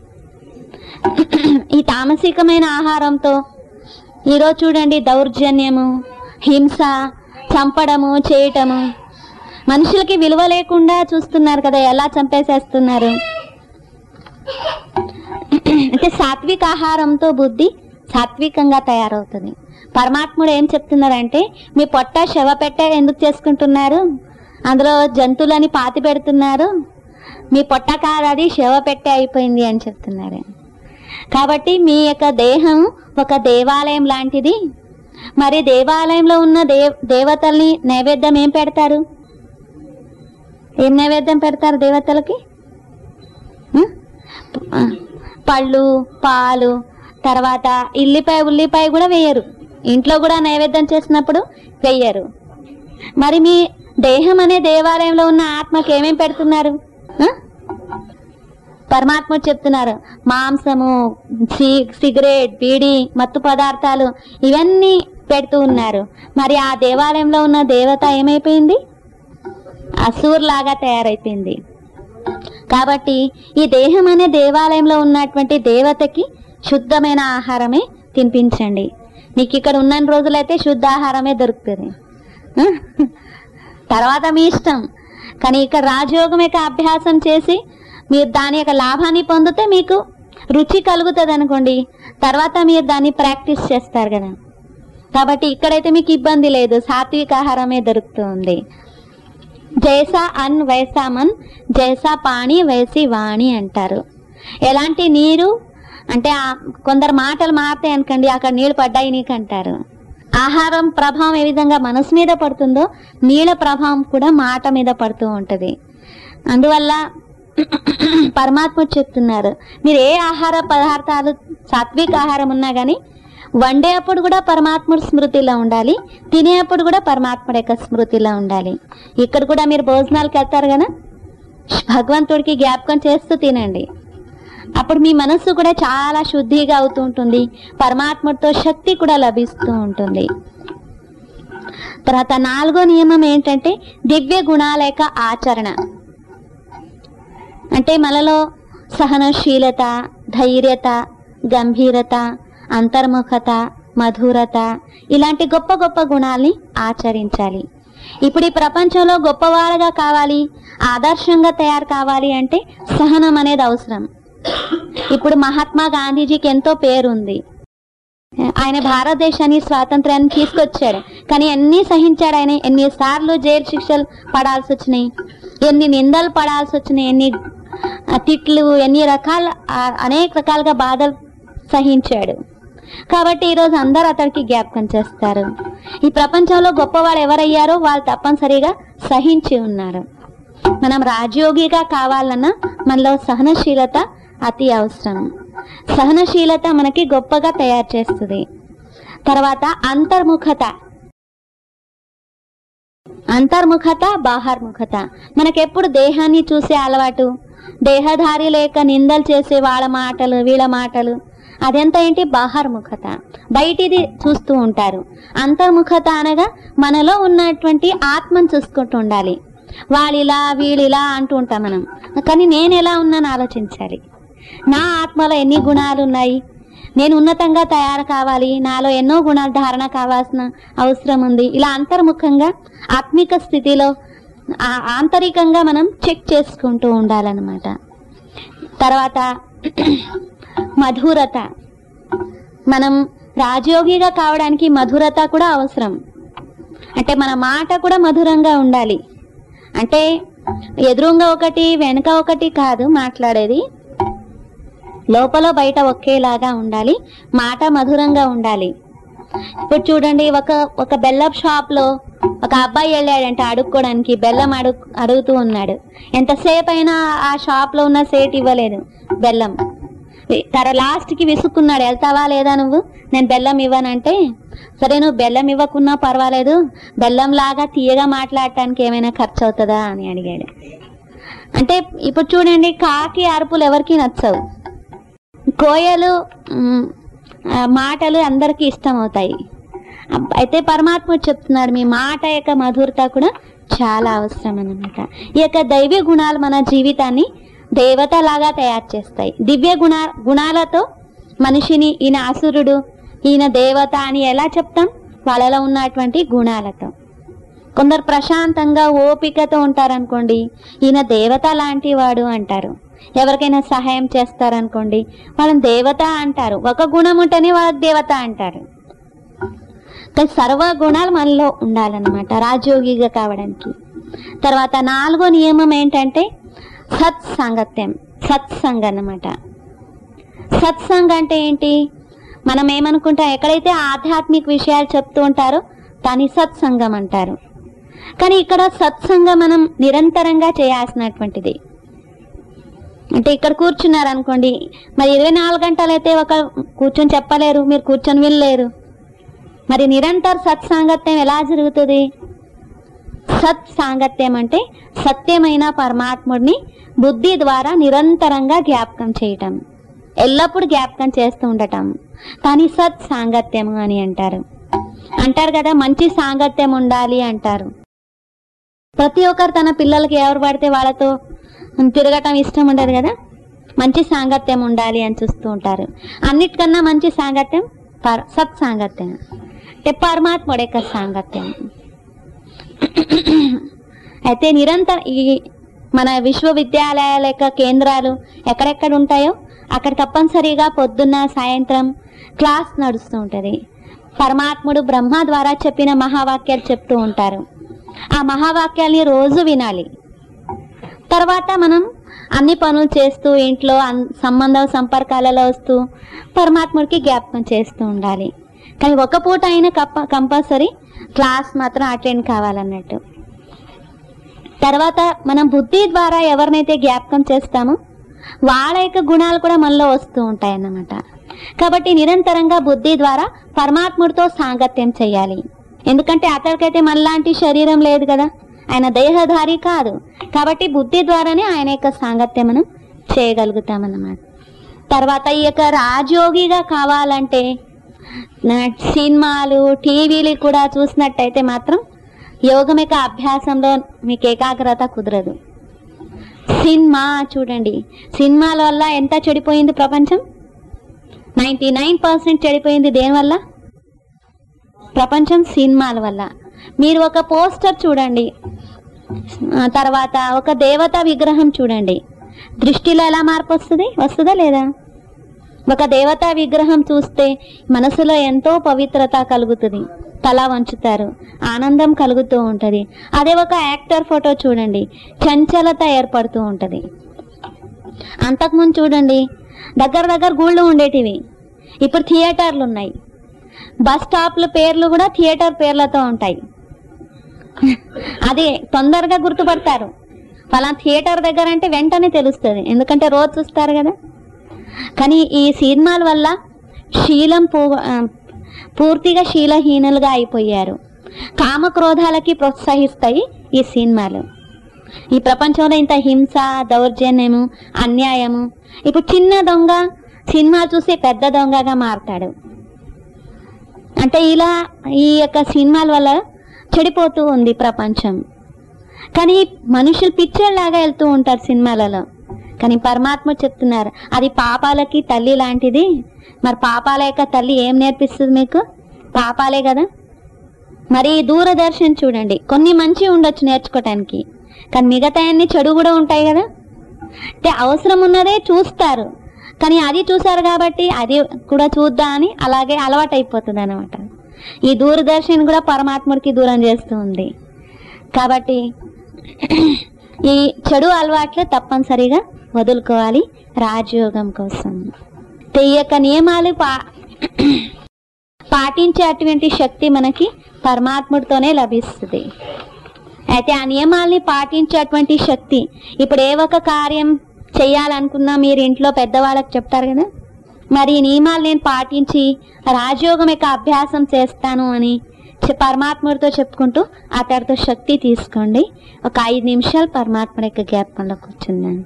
ఈ తామసికమైన ఆహారంతో ఈరోజు చూడండి దౌర్జన్యము హింస చంపడము చేయటము మనుషులకి విలువ లేకుండా చూస్తున్నారు కదా ఎలా చంపేసేస్తున్నారు అంటే సాత్విక ఆహారంతో బుద్ధి సాత్వికంగా తయారవుతుంది పరమాత్ముడు ఏం చెప్తున్నారంటే మీ పొట్ట శవ పెట్ట ఎందుకు చేసుకుంటున్నారు అందులో జంతువులని పాతి పెడుతున్నారు మీ పొట్ట కాదు అది శవ పెట్టె అయిపోయింది అని చెప్తున్నారు కాబట్టి మీ యొక్క దేహం ఒక దేవాలయం లాంటిది మరి దేవాలయంలో ఉన్న దేవ్ దేవతల్ని నైవేద్యం ఏం పెడతారు ఏం నైవేద్యం పెడతారు దేవతలకి ఉం? ఆ, పళ్ళు పాలు తర్వాత ఇల్లిపాయ ఉల్లిపాయ కూడా వేయరు ఇంట్లో కూడా నైవేద్యం చేసినప్పుడు వేయరు మరి మీ దేహం అనే దేవాలయంలో ఉన్న ఆత్మకి ఏమేం పెడుతున్నారు ఆ? పరమాత్మ చెప్తున్నారు మాంసము సి- సిగరెట్ బీడి మత్తు పదార్థాలు ఇవన్నీ పెడుతూ ఉన్నారు మరి ఆ దేవాలయంలో ఉన్న దేవత ఏమైపోయింది అసూర్లాగా తయారైపోయింది కాబట్టి ఈ దేహం అనే దేవాలయంలో ఉన్నటువంటి దేవతకి శుద్ధమైన ఆహారమే తినిపించండి నీకు ఇక్కడ ఉన్న రోజులైతే శుద్ధ ఆహారమే దొరుకుతుంది ఆ? తర్వాత మీ ఇష్టం కానీ ఇక్కడ రాజయోగం యొక్క అభ్యాసం చేసి మీరు దాని యొక్క లాభాన్ని పొందితే మీకు రుచి కలుగుతుంది అనుకోండి తర్వాత మీరు దాన్ని ప్రాక్టీస్ చేస్తారు కదా కాబట్టి ఇక్కడైతే మీకు ఇబ్బంది లేదు సాత్విక ఆహారమే దొరుకుతుంది జైసా అన్ వైసా మన్ జైసా పాణి వైసి వాణి అంటారు ఎలాంటి నీరు అంటే ఆ- కొందరు మాటలు మారుతాయి అనుకోండి అక్కడ నీళ్లు పడ్డాయి నీకు అంటారు ఆహారం ప్రభావం ఏ విధంగా మనసు మీద పడుతుందో నీళ్ళ ప్రభావం కూడా మాట మీద పడుతూ ఉంటుంది అందువల్ల పరమాత్మ చెప్తున్నారు మీరు ఏ ఆహార పదార్థాలు సాత్విక ఆహారం ఉన్నా కానీ వండేటప్పుడు కూడా పరమాత్ముడి స్మృతిలో ఉండాలి తినేటప్పుడు కూడా పరమాత్ముడి యొక్క స్మృతిలో ఉండాలి ఇక్కడ కూడా మీరు భోజనాలకు వెళ్తారు కదా భగవంతుడికి జ్ఞాపకం చేస్తూ తినండి అప్పుడు మీ మనస్సు కూడా చాలా శుద్ధిగా అవుతూ ఉంటుంది పరమాత్ముడితో శక్తి కూడా లభిస్తూ ఉంటుంది తర్వాత నాలుగో నియమం ఏంటంటే దివ్య గుణాల యొక్క ఆచరణ అంటే మనలో సహనశీలత ధైర్యత గంభీరత అంతర్ముఖత మధురత ఇలాంటి గొప్ప గొప్ప గుణాల్ని ఆచరించాలి ఇప్పుడు ఈ ప్రపంచంలో గొప్పవాళ్ళగా కావాలి ఆదర్శంగా తయారు కావాలి అంటే సహనం అనేది అవసరం ఇప్పుడు మహాత్మా గాంధీజీకి ఎంతో పేరుంది ఆయన భారతదేశాన్ని స్వాతంత్ర్యాన్ని తీసుకొచ్చాడు కానీ ఎన్ని సహించాడు ఆయన ఎన్నిసార్లు జైలు శిక్షలు పడాల్సి వచ్చినాయి ఎన్ని నిందలు పడాల్సి వచ్చినాయి ఎన్ని ఆ తిట్లు ఎన్ని రకాల ఆ అనేక రకాలుగా బాధలు సహించాడు కాబట్టి ఈరోజు అందరూ అతడికి జ్ఞాపకం చేస్తారు ఈ ప్రపంచంలో గొప్పవాళ్ళు ఎవరయ్యారో వాళ్ళు తప్పనిసరిగా సహించి ఉన్నారు మనం రాజయోగిగా కావాలన్నా మనలో సహనశీలత అతి అవసరం సహనశీలత మనకి గొప్పగా తయారు చేస్తుంది తర్వాత అంతర్ముఖత అంతర్ముఖత బాహర్ముఖత మనకెప్పుడు దేహాన్ని చూసే అలవాటు దేహధారి లేక నిందలు చేసే వాళ్ళ మాటలు వీళ్ళ మాటలు అదెంత ఏంటి బాహర్ముఖత బయటిది చూస్తూ ఉంటారు అంతర్ముఖత అనగా మనలో ఉన్నటువంటి ఆత్మను చూసుకుంటూ ఉండాలి వాళ్ళిలా వీళ్ళిలా అంటూ ఉంటాం మనం కానీ నేను ఎలా ఉన్నాను ఆలోచించాలి నా ఆత్మలో ఎన్ని గుణాలు ఉన్నాయి నేను ఉన్నతంగా తయారు కావాలి నాలో ఎన్నో గుణాలు ధారణ కావాల్సిన అవసరం ఉంది ఇలా అంతర్ముఖంగా ఆత్మిక స్థితిలో ఆ- ఆంతరికంగా మనం చెక్ చేసుకుంటూ ఉండాలన్నమాట తర్వాత మధురత మనం రాజయోగిగా కావడానికి మధురత కూడా అవసరం అంటే మన మాట కూడా మధురంగా ఉండాలి అంటే ఎదురుగా ఒకటి వెనక ఒకటి కాదు మాట్లాడేది లోపల బయట ఒకేలాగా ఉండాలి మాట మధురంగా ఉండాలి ఇప్పుడు చూడండి ఒక ఒక బెల్లం షాప్ లో ఒక అబ్బాయి వెళ్ళాడంటే అడుక్కోవడానికి బెల్లం అడుగు అడుగుతూ ఉన్నాడు ఎంతసేపు అయినా ఆ షాప్ లో ఉన్న సేట్ ఇవ్వలేదు బెల్లం తర లాస్ట్ కి విసుక్కున్నాడు వెళ్తావా లేదా నువ్వు నేను బెల్లం ఇవ్వనంటే సరే నువ్వు బెల్లం ఇవ్వకున్నా పర్వాలేదు బెల్లం లాగా తీయగా మాట్లాడటానికి ఏమైనా ఖర్చు అవుతుందా అని అడిగాడు అంటే ఇప్పుడు చూడండి కాకి అరుపులు ఎవరికి నచ్చవు కోయలు మ్, ఆ, మాటలు అందరికీ ఇష్టం అవుతాయి అబ్బ- అయితే పరమాత్మ చెప్తున్నాడు మీ మాట యొక్క మధురత కూడా చాలా అవసరం అన్నమాట ఈ యొక్క దైవ గుణాలు మన జీవితాన్ని దేవతలాగా తయారు చేస్తాయి దివ్య గుణ గుణాలతో మనిషిని ఈయన అసురుడు ఈయన దేవత అని ఎలా చెప్తాం వాళ్ళలో ఉన్నటువంటి గుణాలతో కొందరు ప్రశాంతంగా ఓపికతో ఉంటారనుకోండి ఈయన దేవత లాంటి వాడు అంటారు ఎవరికైనా సహాయం చేస్తారనుకోండి వాళ్ళని దేవత అంటారు ఒక గుణం ఉంటేనే వాళ్ళకి దేవత అంటారు కానీ సర్వ గుణాలు మనలో ఉండాలన్నమాట రాజయోగిగా కావడానికి తర్వాత నాలుగో నియమం ఏంటంటే సత్సాంగత్యం సత్సంగ అన్నమాట సత్సంగ అంటే ఏంటి మనం ఏమనుకుంటాం ఎక్కడైతే ఆధ్యాత్మిక విషయాలు చెప్తూ ఉంటారో దాన్ని సత్సంగం అంటారు కానీ ఇక్కడ సత్సంగం మనం నిరంతరంగా చేయాల్సినటువంటిది అంటే ఇక్కడ కూర్చున్నారు అనుకోండి మరి ఇరవై నాలుగు గంటలు అయితే ఒక కూర్చొని చెప్పలేరు మీరు కూర్చొని వినలేరు మరి నిరంతర సత్సాంగత్యం ఎలా జరుగుతుంది సత్ సాంగత్యం అంటే సత్యమైన పరమాత్ముడిని బుద్ధి ద్వారా నిరంతరంగా జ్ఞాపకం చేయటం ఎల్లప్పుడూ జ్ఞాపకం చేస్తూ ఉండటం కానీ సత్ సాంగత్యం అని అంటారు అంటారు కదా మంచి సాంగత్యం ఉండాలి అంటారు ప్రతి ఒక్కరు తన పిల్లలకి ఎవరు పడితే వాళ్ళతో తిరగటం ఇష్టం ఉండదు కదా మంచి సాంగత్యం ఉండాలి అని చూస్తూ ఉంటారు అన్నిటికన్నా మంచి సాంగత్యం పర సత్ సాంగత్యం అంటే పరమాత్ముడి యొక్క సాంగత్యం అయితే నిరంతరం ఈ మన విశ్వవిద్యాలయాల యొక్క కేంద్రాలు ఎక్కడెక్కడ ఉంటాయో అక్కడ తప్పనిసరిగా పొద్దున్న సాయంత్రం క్లాస్ నడుస్తూ ఉంటుంది పరమాత్ముడు బ్రహ్మ ద్వారా చెప్పిన మహావాక్యాలు చెప్తూ ఉంటారు ఆ మహావాక్యాల్ని రోజు వినాలి తర్వాత మనం అన్ని పనులు చేస్తూ ఇంట్లో అన్- సంబంధ సంపర్కాలలో వస్తూ పరమాత్ముడికి జ్ఞాపకం చేస్తూ ఉండాలి కానీ ఒక పూట అయినా కప్ప కంపల్సరీ క్లాస్ మాత్రం అటెండ్ కావాలన్నట్టు తర్వాత మనం బుద్ధి ద్వారా ఎవరినైతే జ్ఞాపకం చేస్తామో వాళ్ళ యొక్క గుణాలు కూడా మనలో వస్తూ ఉంటాయన్నమాట కాబట్టి నిరంతరంగా బుద్ధి ద్వారా పరమాత్ముడితో సాంగత్యం చేయాలి ఎందుకంటే అతడికైతే మనలాంటి శరీరం లేదు కదా ఆయన దేహధారి కాదు కాబట్టి బుద్ధి ద్వారానే ఆయన యొక్క సాంగత్యం మనం చేయగలుగుతామన్నమాట తర్వాత ఈ యొక్క రాజయోగిగా కావాలంటే నా సినిమాలు టీవీలు కూడా చూసినట్టయితే మాత్రం యోగం యొక్క అభ్యాసంలో మీకు ఏకాగ్రత కుదరదు సినిమా చూడండి సినిమాల వల్ల ఎంత చెడిపోయింది ప్రపంచం నైంటీ నైన్ పర్సెంట్ చెడిపోయింది దేనివల్ల ప్రపంచం సినిమాల వల్ల మీరు ఒక పోస్టర్ చూడండి ఆ తర్వాత ఒక దేవత విగ్రహం చూడండి దృష్టిలో ఎలా మార్పు వస్తుంది వస్తుందా లేదా ఒక దేవతా విగ్రహం చూస్తే మనసులో ఎంతో పవిత్రత కలుగుతుంది తల వంచుతారు ఆనందం కలుగుతూ ఉంటది అదే ఒక యాక్టర్ ఫోటో చూడండి చంచలత ఏర్పడుతూ ఉంటది అంతకుముందు చూడండి దగ్గర దగ్గర గుళ్ళు ఉండేటివి ఇప్పుడు థియేటర్లు ఉన్నాయి బస్ స్టాప్ల పేర్లు కూడా థియేటర్ పేర్లతో ఉంటాయి అది తొందరగా గుర్తుపడతారు ఫలానా థియేటర్ దగ్గర అంటే వెంటనే తెలుస్తుంది ఎందుకంటే రోజు చూస్తారు కదా కానీ ఈ సినిమాల వల్ల శీలం పూ ఆ, పూర్తిగా శీలహీనులుగా అయిపోయారు కామక్రోధాలకి ప్రోత్సహిస్తాయి ఈ సినిమాలు ఈ ప్రపంచంలో ఇంత హింస దౌర్జన్యము అన్యాయము ఇప్పుడు చిన్న దొంగ సినిమా చూసి పెద్ద దొంగగా మారతాడు అంటే ఇలా ఈ యొక్క సినిమాల వల్ల చెడిపోతూ ఉంది ప్రపంచం కానీ మనుషులు పిచ్చర్లాగా వెళ్తూ ఉంటారు సినిమాలలో కానీ పరమాత్మ చెప్తున్నారు అది పాపాలకి తల్లి లాంటిది మరి పాపాల యొక్క తల్లి ఏం నేర్పిస్తుంది మీకు పాపాలే కదా మరి ఈ దూరదర్శన్ చూడండి కొన్ని మంచి ఉండొచ్చు నేర్చుకోవటానికి కానీ మిగతా అన్ని చెడు కూడా ఉంటాయి కదా అంటే అవసరం ఉన్నదే చూస్తారు కానీ అది చూసారు కాబట్టి అది కూడా చూద్దా అని అలాగే అలవాటు అయిపోతుంది అనమాట ఈ దూరదర్శన్ కూడా పరమాత్ముడికి దూరం చేస్తూ ఉంది కాబట్టి ఈ చెడు అలవాట్లు తప్పనిసరిగా వదులుకోవాలి రాజయోగం కోసం అయితే ఈ యొక్క నియమాలు పా పాటించే అటువంటి శక్తి మనకి పరమాత్ముడితోనే లభిస్తుంది అయితే ఆ నియమాల్ని పాటించేటువంటి శక్తి ఇప్పుడు ఏ ఒక కార్యం చేయాలనుకున్నా మీరు ఇంట్లో పెద్దవాళ్ళకి చెప్తారు కదా మరి ఈ నియమాలు నేను పాటించి రాజయోగం యొక్క అభ్యాసం చేస్తాను అని చె- పరమాత్ముడితో చెప్పుకుంటూ అతడితో శక్తి తీసుకోండి ఒక ఐదు నిమిషాలు పరమాత్ముడి యొక్క జ్ఞాపకంలో కూర్చుందాను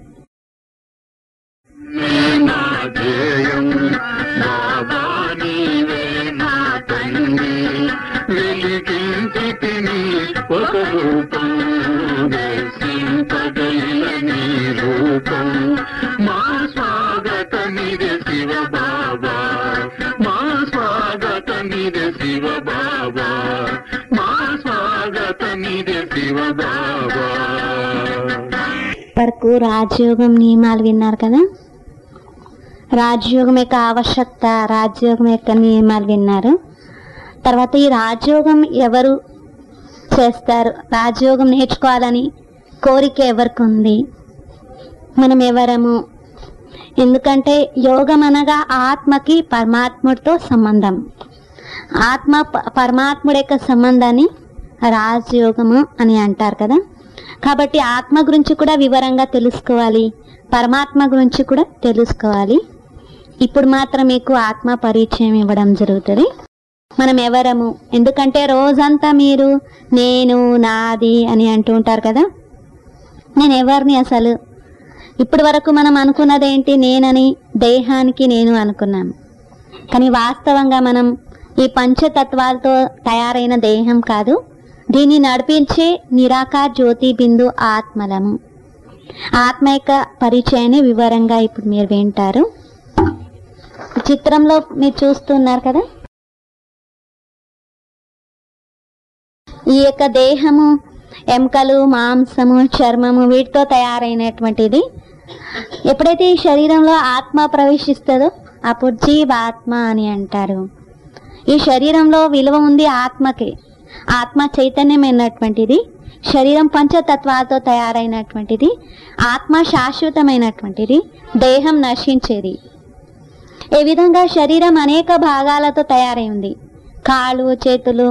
నా ధ్యేయం బాబా నీవే నా తండ్రి వెలిగించి తిని ఒక రూపం దర్శింపగల నీ రూపం మా స్వాగత నిద శివ బాబా మా స్వాగత నిద శివ బాబా మా స్వాగత నిద శివ బాబా వరకు రాజయోగం నియమాలు విన్నారు కదా రాజయోగం యొక్క ఆవశ్యకత రాజయోగం యొక్క నియమాలు విన్నారు తర్వాత ఈ రాజయోగం ఎవరు చేస్తారు రాజయోగం నేర్చుకోవాలని కోరిక ఎవరికి ఉంది మనం ఎవరము ఎందుకంటే యోగం అనగా ఆత్మకి పరమాత్ముడితో సంబంధం ఆత్మ ప- పరమాత్ముడి యొక్క సంబంధాన్ని రాజయోగము అని అంటారు కదా కాబట్టి ఆత్మ గురించి కూడా వివరంగా తెలుసుకోవాలి పరమాత్మ గురించి కూడా తెలుసుకోవాలి ఇప్పుడు మాత్రం మీకు ఆత్మ పరిచయం ఇవ్వడం జరుగుతుంది మనం ఎవరము ఎందుకంటే రోజంతా మీరు నేను నాది అని అంటూ ఉంటారు కదా నేను ఎవరిని అసలు ఇప్పటి వరకు మనం అనుకున్నది ఏంటి నేనని దేహానికి నేను అనుకున్నాను కానీ వాస్తవంగా మనం ఈ పంచతత్వాలతో తయారైన దేహం కాదు దీన్ని నడిపించే నిరాకార జ్యోతి బిందు ఆత్మలము ఆత్మ యొక్క పరిచయాన్ని వివరంగా ఇప్పుడు మీరు వింటారు ఈ చిత్రంలో మీరు చూస్తున్నారు కదా ఈ యొక్క దేహము ఎముకలు మాంసము చర్మము వీటితో తయారైనటువంటిది ఎప్పుడైతే ఈ శరీరంలో ఆత్మ ప్రవేశిస్తుందో అప్పుడు జీవాత్మ అని అంటారు ఈ శరీరంలో విలువ ఉంది ఆత్మకి ఆత్మ చైతన్యమైనటువంటిది శరీరం పంచతత్వాలతో తయారైనటువంటిది ఆత్మ శాశ్వతమైనటువంటిది దేహం నశించేది ఈ విధంగా శరీరం అనేక భాగాలతో తయారై ఉంది కాళ్ళు చేతులు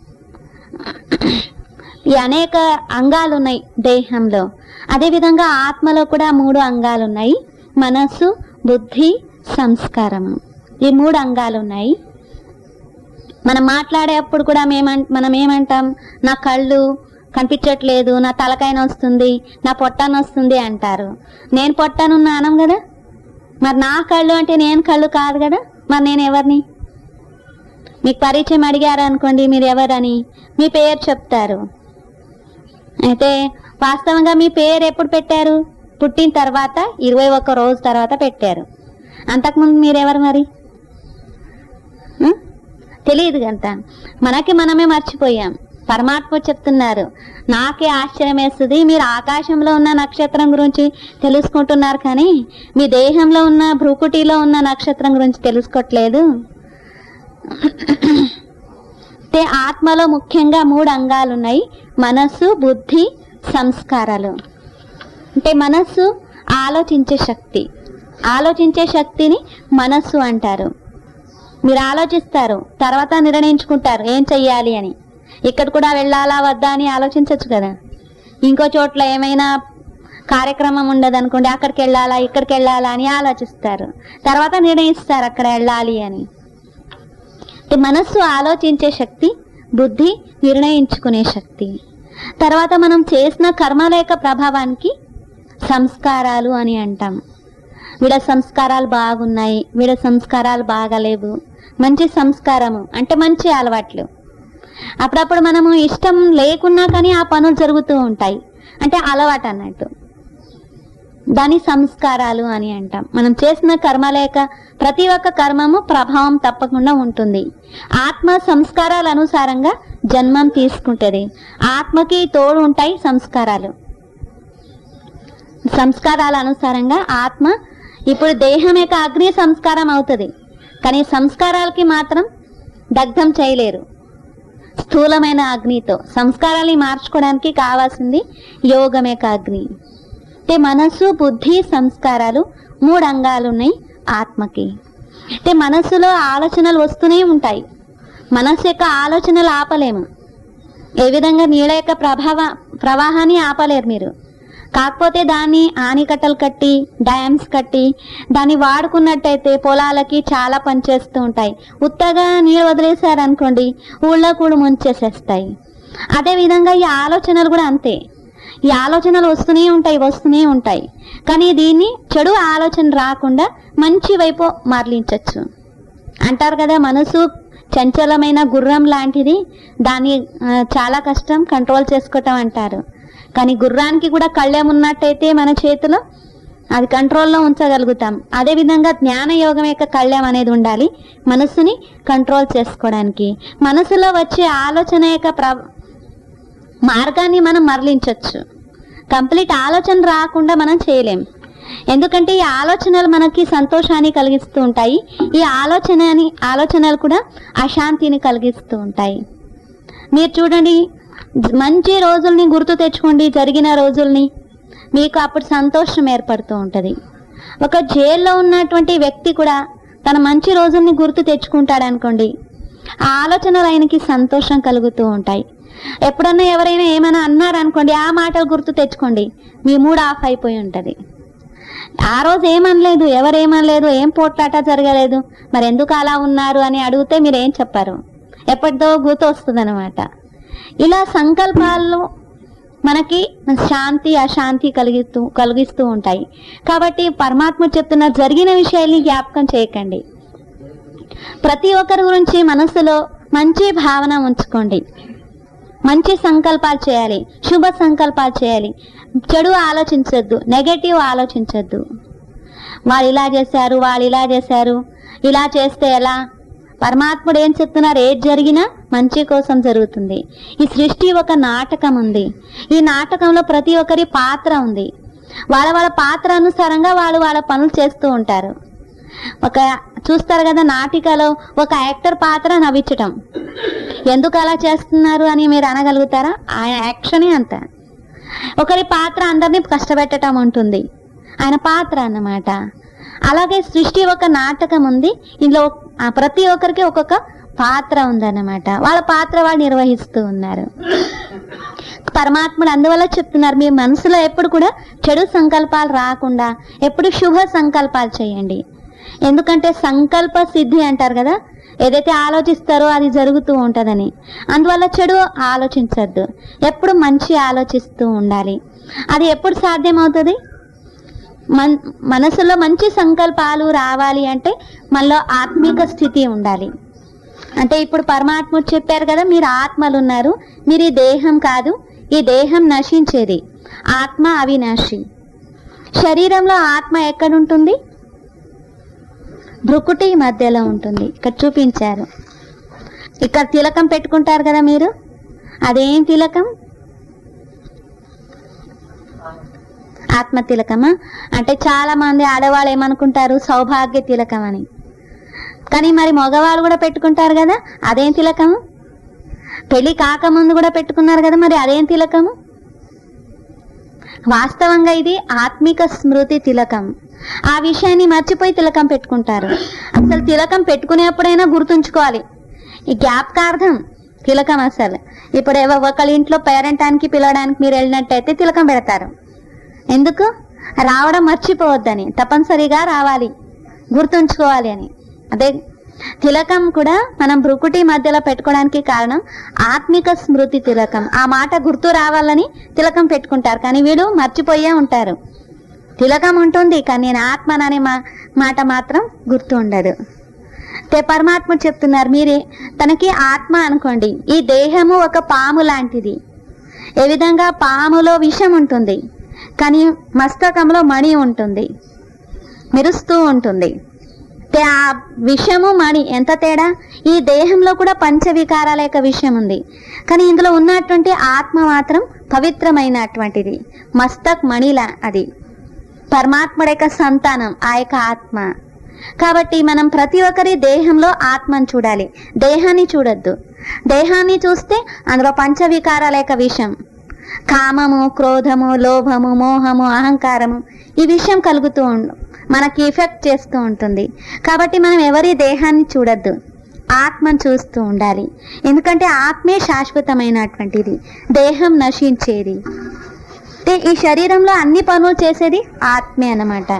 ఈ అనేక అంగాలు ఉన్నాయి దేహంలో అదేవిధంగా ఆత్మలో కూడా మూడు అంగాలు ఉన్నాయి మనస్సు బుద్ధి సంస్కారము ఈ మూడు అంగాలు ఉన్నాయి మనం మాట్లాడేటప్పుడు కూడా మేమం మనం ఏమంటాం నా కళ్ళు కనిపించట్లేదు నా తలకాయ వస్తుంది నా పొట్టాన వస్తుంది అంటారు నేను పొట్టానున్నా అనం కదా మరి నా కళ్ళు అంటే నేను కళ్ళు కాదు కదా మరి నేను ఎవరిని మీకు పరిచయం అడిగారు అనుకోండి మీరు ఎవరని మీ పేరు చెప్తారు అయితే వాస్తవంగా మీ పేరు ఎప్పుడు పెట్టారు పుట్టిన తర్వాత ఇరవై ఒక్క రోజు తర్వాత పెట్టారు అంతకుముందు మీరెవరు మరి ఆ? తెలియదు గంత మనకి మనమే మర్చిపోయాం పరమాత్మ చెప్తున్నారు నాకే ఆశ్చర్యం వేస్తుంది మీరు ఆకాశంలో ఉన్న నక్షత్రం గురించి తెలుసుకుంటున్నారు కానీ మీ దేహంలో ఉన్న భ్రూకుటిలో ఉన్న నక్షత్రం గురించి తెలుసుకోవట్లేదు అంటే ఆత్మలో ముఖ్యంగా మూడు అంగాలు ఉన్నాయి మనస్సు బుద్ధి సంస్కారాలు అంటే మనస్సు ఆలోచించే శక్తి ఆలోచించే శక్తిని మనస్సు అంటారు మీరు ఆలోచిస్తారు తర్వాత నిర్ణయించుకుంటారు ఏం చెయ్యాలి అని ఇక్కడ కూడా వెళ్ళాలా వద్దా అని ఆలోచించవచ్చు కదా ఇంకో చోట్ల ఏమైనా కార్యక్రమం ఉండదు అనుకోండి అక్కడికి వెళ్ళాలా ఇక్కడికి వెళ్ళాలా అని ఆలోచిస్తారు తర్వాత నిర్ణయిస్తారు అక్కడ వెళ్ళాలి అని అంటే మనస్సు ఆలోచించే శక్తి బుద్ధి నిర్ణయించుకునే శక్తి తర్వాత మనం చేసిన కర్మల యొక్క ప్రభావానికి సంస్కారాలు అని అంటాం వీడ సంస్కారాలు బాగున్నాయి వీడ సంస్కారాలు బాగలేవు మంచి సంస్కారము అంటే మంచి అలవాట్లు అప్పుడప్పుడు మనము ఇష్టం లేకున్నా కానీ ఆ పనులు జరుగుతూ ఉంటాయి అంటే అలవాటు అన్నట్టు దాని సంస్కారాలు అని అంటాం మనం చేసిన కర్మల యొక్క ప్రతి ఒక్క కర్మము ప్రభావం తప్పకుండా ఉంటుంది ఆత్మ సంస్కారాల అనుసారంగా జన్మం తీసుకుంటది ఆత్మకి తోడు ఉంటాయి సంస్కారాలు సంస్కారాల అనుసారంగా ఆత్మ ఇప్పుడు దేహం యొక్క అగ్ని సంస్కారం అవుతుంది కానీ సంస్కారాలకి మాత్రం దగ్ధం చేయలేరు స్థూలమైన అగ్నితో సంస్కారాల్ని మార్చుకోవడానికి కావాల్సింది యోగం యొక్క అగ్ని అంటే మనస్సు బుద్ధి సంస్కారాలు మూడు అంగాలు ఉన్నాయి ఆత్మకి అంటే మనస్సులో ఆలోచనలు వస్తూనే ఉంటాయి మనస్సు యొక్క ఆలోచనలు ఆపలేము ఏ విధంగా నీళ్ళ యొక్క ప్రభావ ప్రవాహాన్ని ఆపలేరు మీరు కాకపోతే దాన్ని ఆనికట్టలు కట్టి డ్యామ్స్ కట్టి దాన్ని వాడుకున్నట్టయితే పొలాలకి చాలా పనిచేస్తూ ఉంటాయి ఉత్తగా నీళ్ళు వదిలేశారు అనుకోండి ఊళ్ళో కూడా ముంచేసేస్తాయి అదే విధంగా ఈ ఆలోచనలు కూడా అంతే ఈ ఆలోచనలు వస్తూనే ఉంటాయి వస్తూనే ఉంటాయి కానీ దీన్ని చెడు ఆలోచన రాకుండా మంచి వైపు మరలించవచ్చు అంటారు కదా మనసు చంచలమైన గుర్రం లాంటిది దాన్ని ఆ, చాలా కష్టం కంట్రోల్ చేసుకోవటం అంటారు కానీ గుర్రానికి కూడా కళ్ళెం ఉన్నట్టయితే మన చేతిలో అది కంట్రోల్లో ఉంచగలుగుతాం అదేవిధంగా జ్ఞాన యోగం యొక్క కళ్యాణం అనేది ఉండాలి మనస్సుని కంట్రోల్ చేసుకోవడానికి మనసులో వచ్చే ఆలోచన యొక్క ప్ర మార్గాన్ని మనం మరలించవచ్చు కంప్లీట్ ఆలోచన రాకుండా మనం చేయలేం ఎందుకంటే ఈ ఆలోచనలు మనకి సంతోషాన్ని కలిగిస్తూ ఉంటాయి ఈ ఆలోచనని ఆలోచనలు కూడా అశాంతిని కలిగిస్తూ ఉంటాయి మీరు చూడండి మంచి రోజుల్ని గుర్తు తెచ్చుకోండి జరిగిన రోజుల్ని మీకు అప్పుడు సంతోషం ఏర్పడుతూ ఉంటుంది ఒక జైల్లో ఉన్నటువంటి వ్యక్తి కూడా తన మంచి రోజుల్ని గుర్తు తెచ్చుకుంటాడు అనుకోండి ఆ ఆలోచనలు ఆయనకి సంతోషం కలుగుతూ ఉంటాయి ఎప్పుడన్నా ఎవరైనా ఏమైనా అన్నారనుకోండి ఆ మాటలు గుర్తు తెచ్చుకోండి మీ మూడ్ ఆఫ్ అయిపోయి ఉంటుంది ఆ రోజు ఏమనలేదు ఎవరేమనలేదు ఏం పోట్లాట జరగలేదు మరి ఎందుకు అలా ఉన్నారు అని అడిగితే మీరు ఏం చెప్పారు ఎప్పటిదో గుర్తు వస్తుంది ఇలా సంకల్పాలు మనకి శాంతి అశాంతి కలిగిస్తూ కలిగిస్తూ ఉంటాయి కాబట్టి పరమాత్మ చెప్తున్న జరిగిన విషయాల్ని జ్ఞాపకం చేయకండి ప్రతి ఒక్కరి గురించి మనసులో మంచి భావన ఉంచుకోండి మంచి సంకల్పాలు చేయాలి శుభ సంకల్పాలు చేయాలి చెడు ఆలోచించొద్దు నెగటివ్ ఆలోచించొద్దు వాళ్ళు ఇలా చేశారు వాళ్ళు ఇలా చేశారు ఇలా చేస్తే ఎలా పరమాత్ముడు ఏం చెప్తున్నారు ఏది జరిగినా మంచి కోసం జరుగుతుంది ఈ సృష్టి ఒక నాటకం ఉంది ఈ నాటకంలో ప్రతి ఒక్కరి పాత్ర ఉంది వాళ్ళ వాళ్ళ పాత్ర అనుసారంగా వాళ్ళు వాళ్ళ పనులు చేస్తూ ఉంటారు ఒక చూస్తారు కదా నాటికలో ఒక యాక్టర్ పాత్ర నవ్వించటం ఎందుకు అలా చేస్తున్నారు అని మీరు అనగలుగుతారా ఆయన యాక్షనే అంత ఒకరి పాత్ర అందరినీ కష్టపెట్టడం ఉంటుంది ఆయన పాత్ర అన్నమాట అలాగే సృష్టి ఒక నాటకం ఉంది ఇందులో ఆ ప్రతి ఒక్కరికి ఒక్కొక్క పాత్ర ఉందన్నమాట వాళ్ళ పాత్ర వాళ్ళు నిర్వహిస్తూ ఉన్నారు పరమాత్ముడు అందువల్ల చెప్తున్నారు మీ మనసులో ఎప్పుడు కూడా చెడు సంకల్పాలు రాకుండా ఎప్పుడు శుభ సంకల్పాలు చేయండి ఎందుకంటే సంకల్ప సిద్ధి అంటారు కదా ఏదైతే ఆలోచిస్తారో అది జరుగుతూ ఉంటుందని అందువల్ల చెడు ఆలోచించద్దు ఎప్పుడు మంచి ఆలోచిస్తూ ఉండాలి అది ఎప్పుడు సాధ్యమవుతుంది మన మనసులో మంచి సంకల్పాలు రావాలి అంటే మనలో ఆత్మిక స్థితి ఉండాలి అంటే ఇప్పుడు పరమాత్ముడు చెప్పారు కదా మీరు ఆత్మలు ఉన్నారు మీరు ఈ దేహం కాదు ఈ దేహం నశించేది ఆత్మ అవినాశి శరీరంలో ఆత్మ ఎక్కడుంటుంది భృకుటి మధ్యలో ఉంటుంది ఇక్కడ చూపించారు ఇక్కడ తిలకం పెట్టుకుంటారు కదా మీరు అదేం తిలకం ఆత్మ తిలకమా అంటే చాలా మంది ఆడవాళ్ళు ఏమనుకుంటారు సౌభాగ్య తిలకం అని కానీ మరి మగవాళ్ళు కూడా పెట్టుకుంటారు కదా అదేం తిలకము పెళ్లి కాకముందు కూడా పెట్టుకున్నారు కదా మరి అదేం తిలకము వాస్తవంగా ఇది ఆత్మిక స్మృతి తిలకం ఆ విషయాన్ని మర్చిపోయి తిలకం పెట్టుకుంటారు అసలు తిలకం పెట్టుకునేప్పుడైనా గుర్తుంచుకోవాలి ఈ జ్ఞాపకార్థం తిలకం అసలు ఇప్పుడు ఏవో ఒకళ్ళ ఇంట్లో పేరెంటానికి పిలవడానికి మీరు వెళ్ళినట్టయితే తిలకం పెడతారు ఎందుకు రావడం మర్చిపోవద్దని తప్పనిసరిగా రావాలి గుర్తుంచుకోవాలి అని అదే తిలకం కూడా మనం భృకుటి మధ్యలో పెట్టుకోవడానికి కారణం ఆత్మిక స్మృతి తిలకం ఆ మాట గుర్తు రావాలని తిలకం పెట్టుకుంటారు కానీ వీడు మర్చిపోయే ఉంటారు తిలకం ఉంటుంది కానీ నేను ఆత్మననే మా మాట మాత్రం గుర్తు ఉండదు తే పరమాత్మ చెప్తున్నారు మీరే తనకి ఆత్మ అనుకోండి ఈ దేహము ఒక పాము లాంటిది ఏ విధంగా పాములో విషం ఉంటుంది కానీ మస్తకంలో మణి ఉంటుంది మెరుస్తూ ఉంటుంది తే ఆ విషము మణి ఎంత తేడా ఈ దేహంలో కూడా పంచవికారాల యొక్క విషయం ఉంది కానీ ఇందులో ఉన్నటువంటి ఆత్మ మాత్రం పవిత్రమైనటువంటిది మస్తక్ మణిలా అది పరమాత్ముడి యొక్క సంతానం ఆ యొక్క ఆత్మ కాబట్టి మనం ప్రతి ఒక్కరి దేహంలో ఆత్మను చూడాలి దేహాన్ని చూడొద్దు దేహాన్ని చూస్తే అందులో పంచవికారాల యొక్క విషయం కామము క్రోధము లోభము మోహము అహంకారము ఈ విషయం కలుగుతూ ఉండు మనకి ఎఫెక్ట్ చేస్తూ ఉంటుంది కాబట్టి మనం ఎవరి దేహాన్ని చూడొద్దు ఆత్మను చూస్తూ ఉండాలి ఎందుకంటే ఆత్మే శాశ్వతమైనటువంటిది దేహం నశించేది అంటే ఈ శరీరంలో అన్ని పనులు చేసేది ఆత్మే అన్నమాట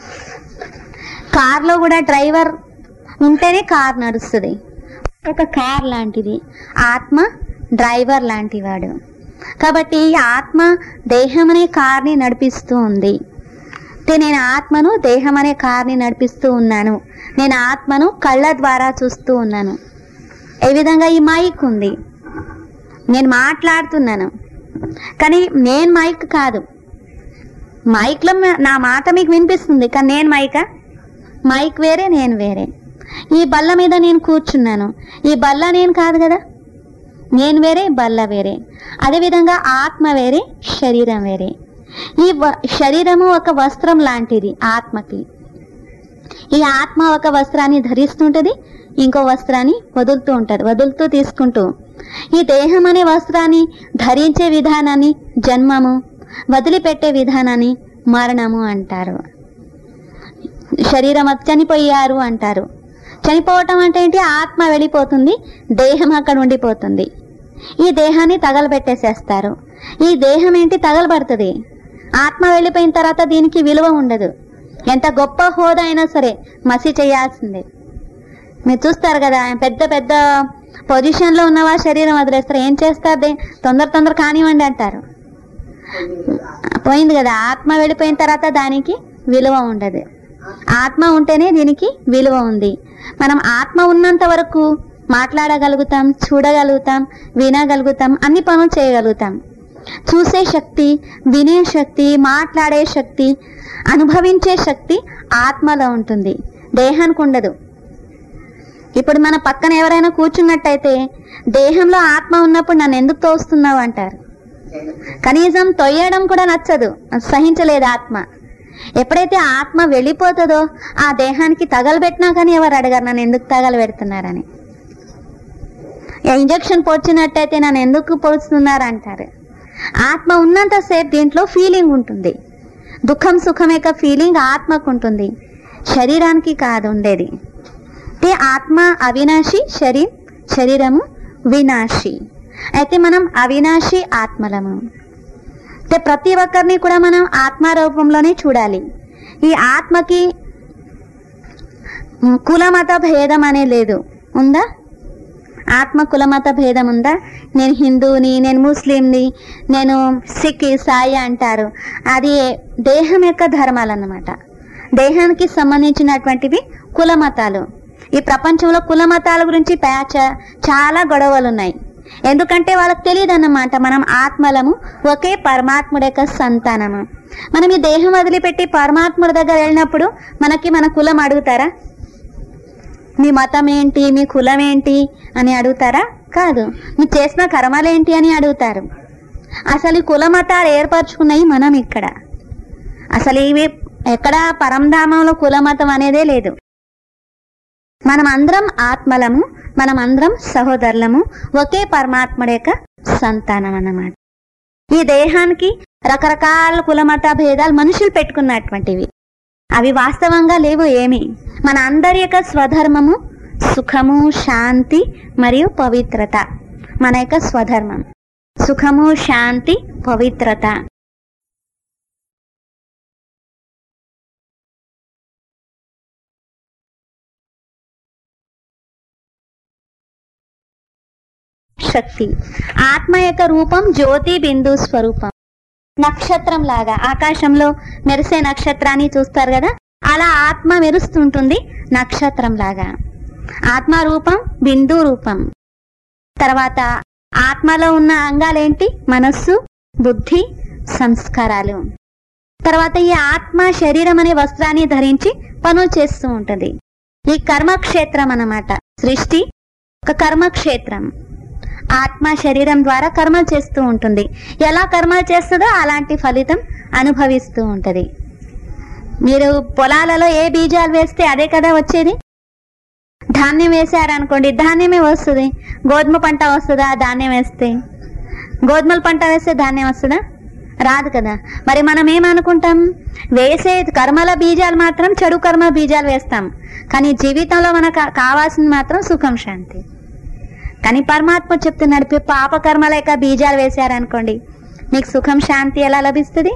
కార్లో కూడా డ్రైవర్ ఉంటేనే కార్ నడుస్తుంది ఒక కార్ లాంటిది ఆత్మ డ్రైవర్ లాంటివాడు కాబట్టి ఈ ఆత్మ దేహం అనే కార్ని నడిపిస్తూ ఉంది అంటే నేను ఆత్మను దేహం అనే కార్ని నడిపిస్తూ ఉన్నాను నేను ఆత్మను కళ్ళ ద్వారా చూస్తూ ఉన్నాను ఏ విధంగా ఈ మైక్ ఉంది నేను మాట్లాడుతున్నాను కానీ నేను మైక్ కాదు మైక్లో నా మాట మీకు వినిపిస్తుంది కానీ నేను మైకా మైక్ వేరే నేను వేరే ఈ బల్ల మీద నేను కూర్చున్నాను ఈ బల్ల నేను కాదు కదా నేను వేరే బల్ల వేరే అదేవిధంగా ఆత్మ వేరే శరీరం వేరే ఈ వ- శరీరము ఒక వస్త్రం లాంటిది ఆత్మకి ఈ ఆత్మ ఒక వస్త్రాన్ని ధరిస్తుంటది ఇంకో వస్త్రాన్ని వదులుతూ ఉంటది వదులుతూ తీసుకుంటూ ఈ దేహం అనే వస్త్రాన్ని ధరించే విధానాన్ని జన్మము వదిలిపెట్టే విధానాన్ని మరణము అంటారు శరీరం అది చనిపోయారు అంటారు చనిపోవటం అంటే ఏంటి ఆత్మ వెళ్ళిపోతుంది దేహం అక్కడ ఉండిపోతుంది ఈ దేహాన్ని తగలబెట్టేసేస్తారు ఈ దేహం ఏంటి తగలబడుతుంది ఆత్మ వెళ్ళిపోయిన తర్వాత దీనికి విలువ ఉండదు ఎంత గొప్ప హోదా అయినా సరే మసి చేయాల్సిందే మీరు చూస్తారు కదా పెద్ద పెద్ద పొజిషన్లో ఉన్నవా శరీరం వదిలేస్తారు ఏం చేస్తారు దే- తొందర తొందర కానివ్వండి అంటారు పోయింది కదా ఆత్మ వెళ్ళిపోయిన తర్వాత దానికి విలువ ఉండదు ఆత్మ ఉంటేనే దీనికి విలువ ఉంది మనం ఆత్మ ఉన్నంత వరకు మాట్లాడగలుగుతాం చూడగలుగుతాం వినగలుగుతాం అన్ని పనులు చేయగలుగుతాం చూసే శక్తి వినే శక్తి మాట్లాడే శక్తి అనుభవించే శక్తి ఆత్మలో ఉంటుంది దేహానికి ఉండదు ఇప్పుడు మన పక్కన ఎవరైనా కూర్చున్నట్టయితే దేహంలో ఆత్మ ఉన్నప్పుడు నన్ను ఎందుకు తోస్తున్నావు అంటారు కనీసం తొయ్యడం కూడా నచ్చదు సహించలేదు ఆత్మ ఎప్పుడైతే ఆత్మ వెళ్ళిపోతుందో ఆ దేహానికి తగలబెట్టినా కానీ ఎవరు అడగారు నన్ను ఎందుకు తగలబెడుతున్నారని ఇంజక్షన్ పొడిచినట్టయితే నన్ను ఎందుకు పొడుస్తున్నారు అంటారు ఆత్మ ఉన్నంతసేపు దీంట్లో ఫీలింగ్ ఉంటుంది దుఃఖం సుఖం యొక్క ఫీలింగ్ ఆత్మకు ఉంటుంది శరీరానికి కాదు ఉండేది అంటే ఆత్మ అవినాశి శరీ శరీరము వినాశి అయితే మనం అవినాశి ఆత్మలము అంటే ప్రతి ఒక్కరిని కూడా మనం ఆత్మ రూపంలోనే చూడాలి ఈ ఆత్మకి మ్, కులమత భేదం అనే లేదు ఉందా ఆత్మ కులమత భేదం ఉందా నేను హిందూని నేను ముస్లింని నేను సిక్ సాయి అంటారు అది దేహం యొక్క ధర్మాలు అన్నమాట దేహానికి సంబంధించినటువంటివి కులమతాలు ఈ ప్రపంచంలో కులమతాల గురించి ప్యాచ చాలా గొడవలు ఉన్నాయి ఎందుకంటే వాళ్ళకి తెలియదు అన్నమాట మనం ఆత్మలము ఒకే పరమాత్ముడి యొక్క సంతానము మనం ఈ దేహం వదిలిపెట్టి పరమాత్ముడి దగ్గర వెళ్ళినప్పుడు మనకి మన కులం అడుగుతారా మీ మతం ఏంటి మీ కులం ఏంటి అని అడుగుతారా కాదు మీరు చేసిన కర్మలేంటి అని అడుగుతారు అసలు ఈ కుల మతాలు ఏర్పరచుకున్నాయి మనం ఇక్కడ అసలు ఇవి ఎక్కడ పరంధామంలో కులమతం అనేదే లేదు మనం అందరం ఆత్మలము మనం అందరం సహోదరులము ఒకే పరమాత్ముడి యొక్క సంతానం అన్నమాట ఈ దేహానికి రకరకాల కులమత భేదాలు మనుషులు పెట్టుకున్నటువంటివి అవి వాస్తవంగా లేవు ఏమి మన అందరి యొక్క స్వధర్మము సుఖము శాంతి మరియు పవిత్రత మన యొక్క స్వధర్మం సుఖము శాంతి పవిత్రత శక్తి ఆత్మ యొక్క రూపం జ్యోతి బిందు స్వరూపం నక్షత్రం లాగా ఆకాశంలో మెరిసే నక్షత్రాన్ని చూస్తారు కదా అలా ఆత్మ మెరుస్తుంటుంది నక్షత్రం లాగా ఆత్మ రూపం బిందు రూపం తర్వాత ఆత్మలో ఉన్న అంగాలేంటి మనస్సు బుద్ధి సంస్కారాలు తర్వాత ఈ ఆత్మ శరీరం అనే వస్త్రాన్ని ధరించి పనులు చేస్తూ ఉంటది ఈ కర్మక్షేత్రం అన్నమాట సృష్టి ఒక కర్మక్షేత్రం ఆత్మ శరీరం ద్వారా కర్మలు చేస్తూ ఉంటుంది ఎలా కర్మలు చేస్తుందో అలాంటి ఫలితం అనుభవిస్తూ ఉంటది మీరు పొలాలలో ఏ బీజాలు వేస్తే అదే కదా వచ్చేది ధాన్యం వేసారనుకోండి ధాన్యమే వస్తుంది గోధుమ పంట వస్తుందా ధాన్యం వేస్తే గోధుమల పంట వేస్తే ధాన్యం వస్తుందా రాదు కదా మరి మనం ఏమనుకుంటాం వేసే కర్మల బీజాలు మాత్రం చెడు కర్మ బీజాలు వేస్తాం కానీ జీవితంలో మనకు కావాల్సింది మాత్రం సుఖం శాంతి కానీ పరమాత్మ చెప్తున్నాడు "పి- పాప కర్మ లేక బీజాలు వేశారనుకోండి మీకు సుఖం శాంతి ఎలా లభిస్తుంది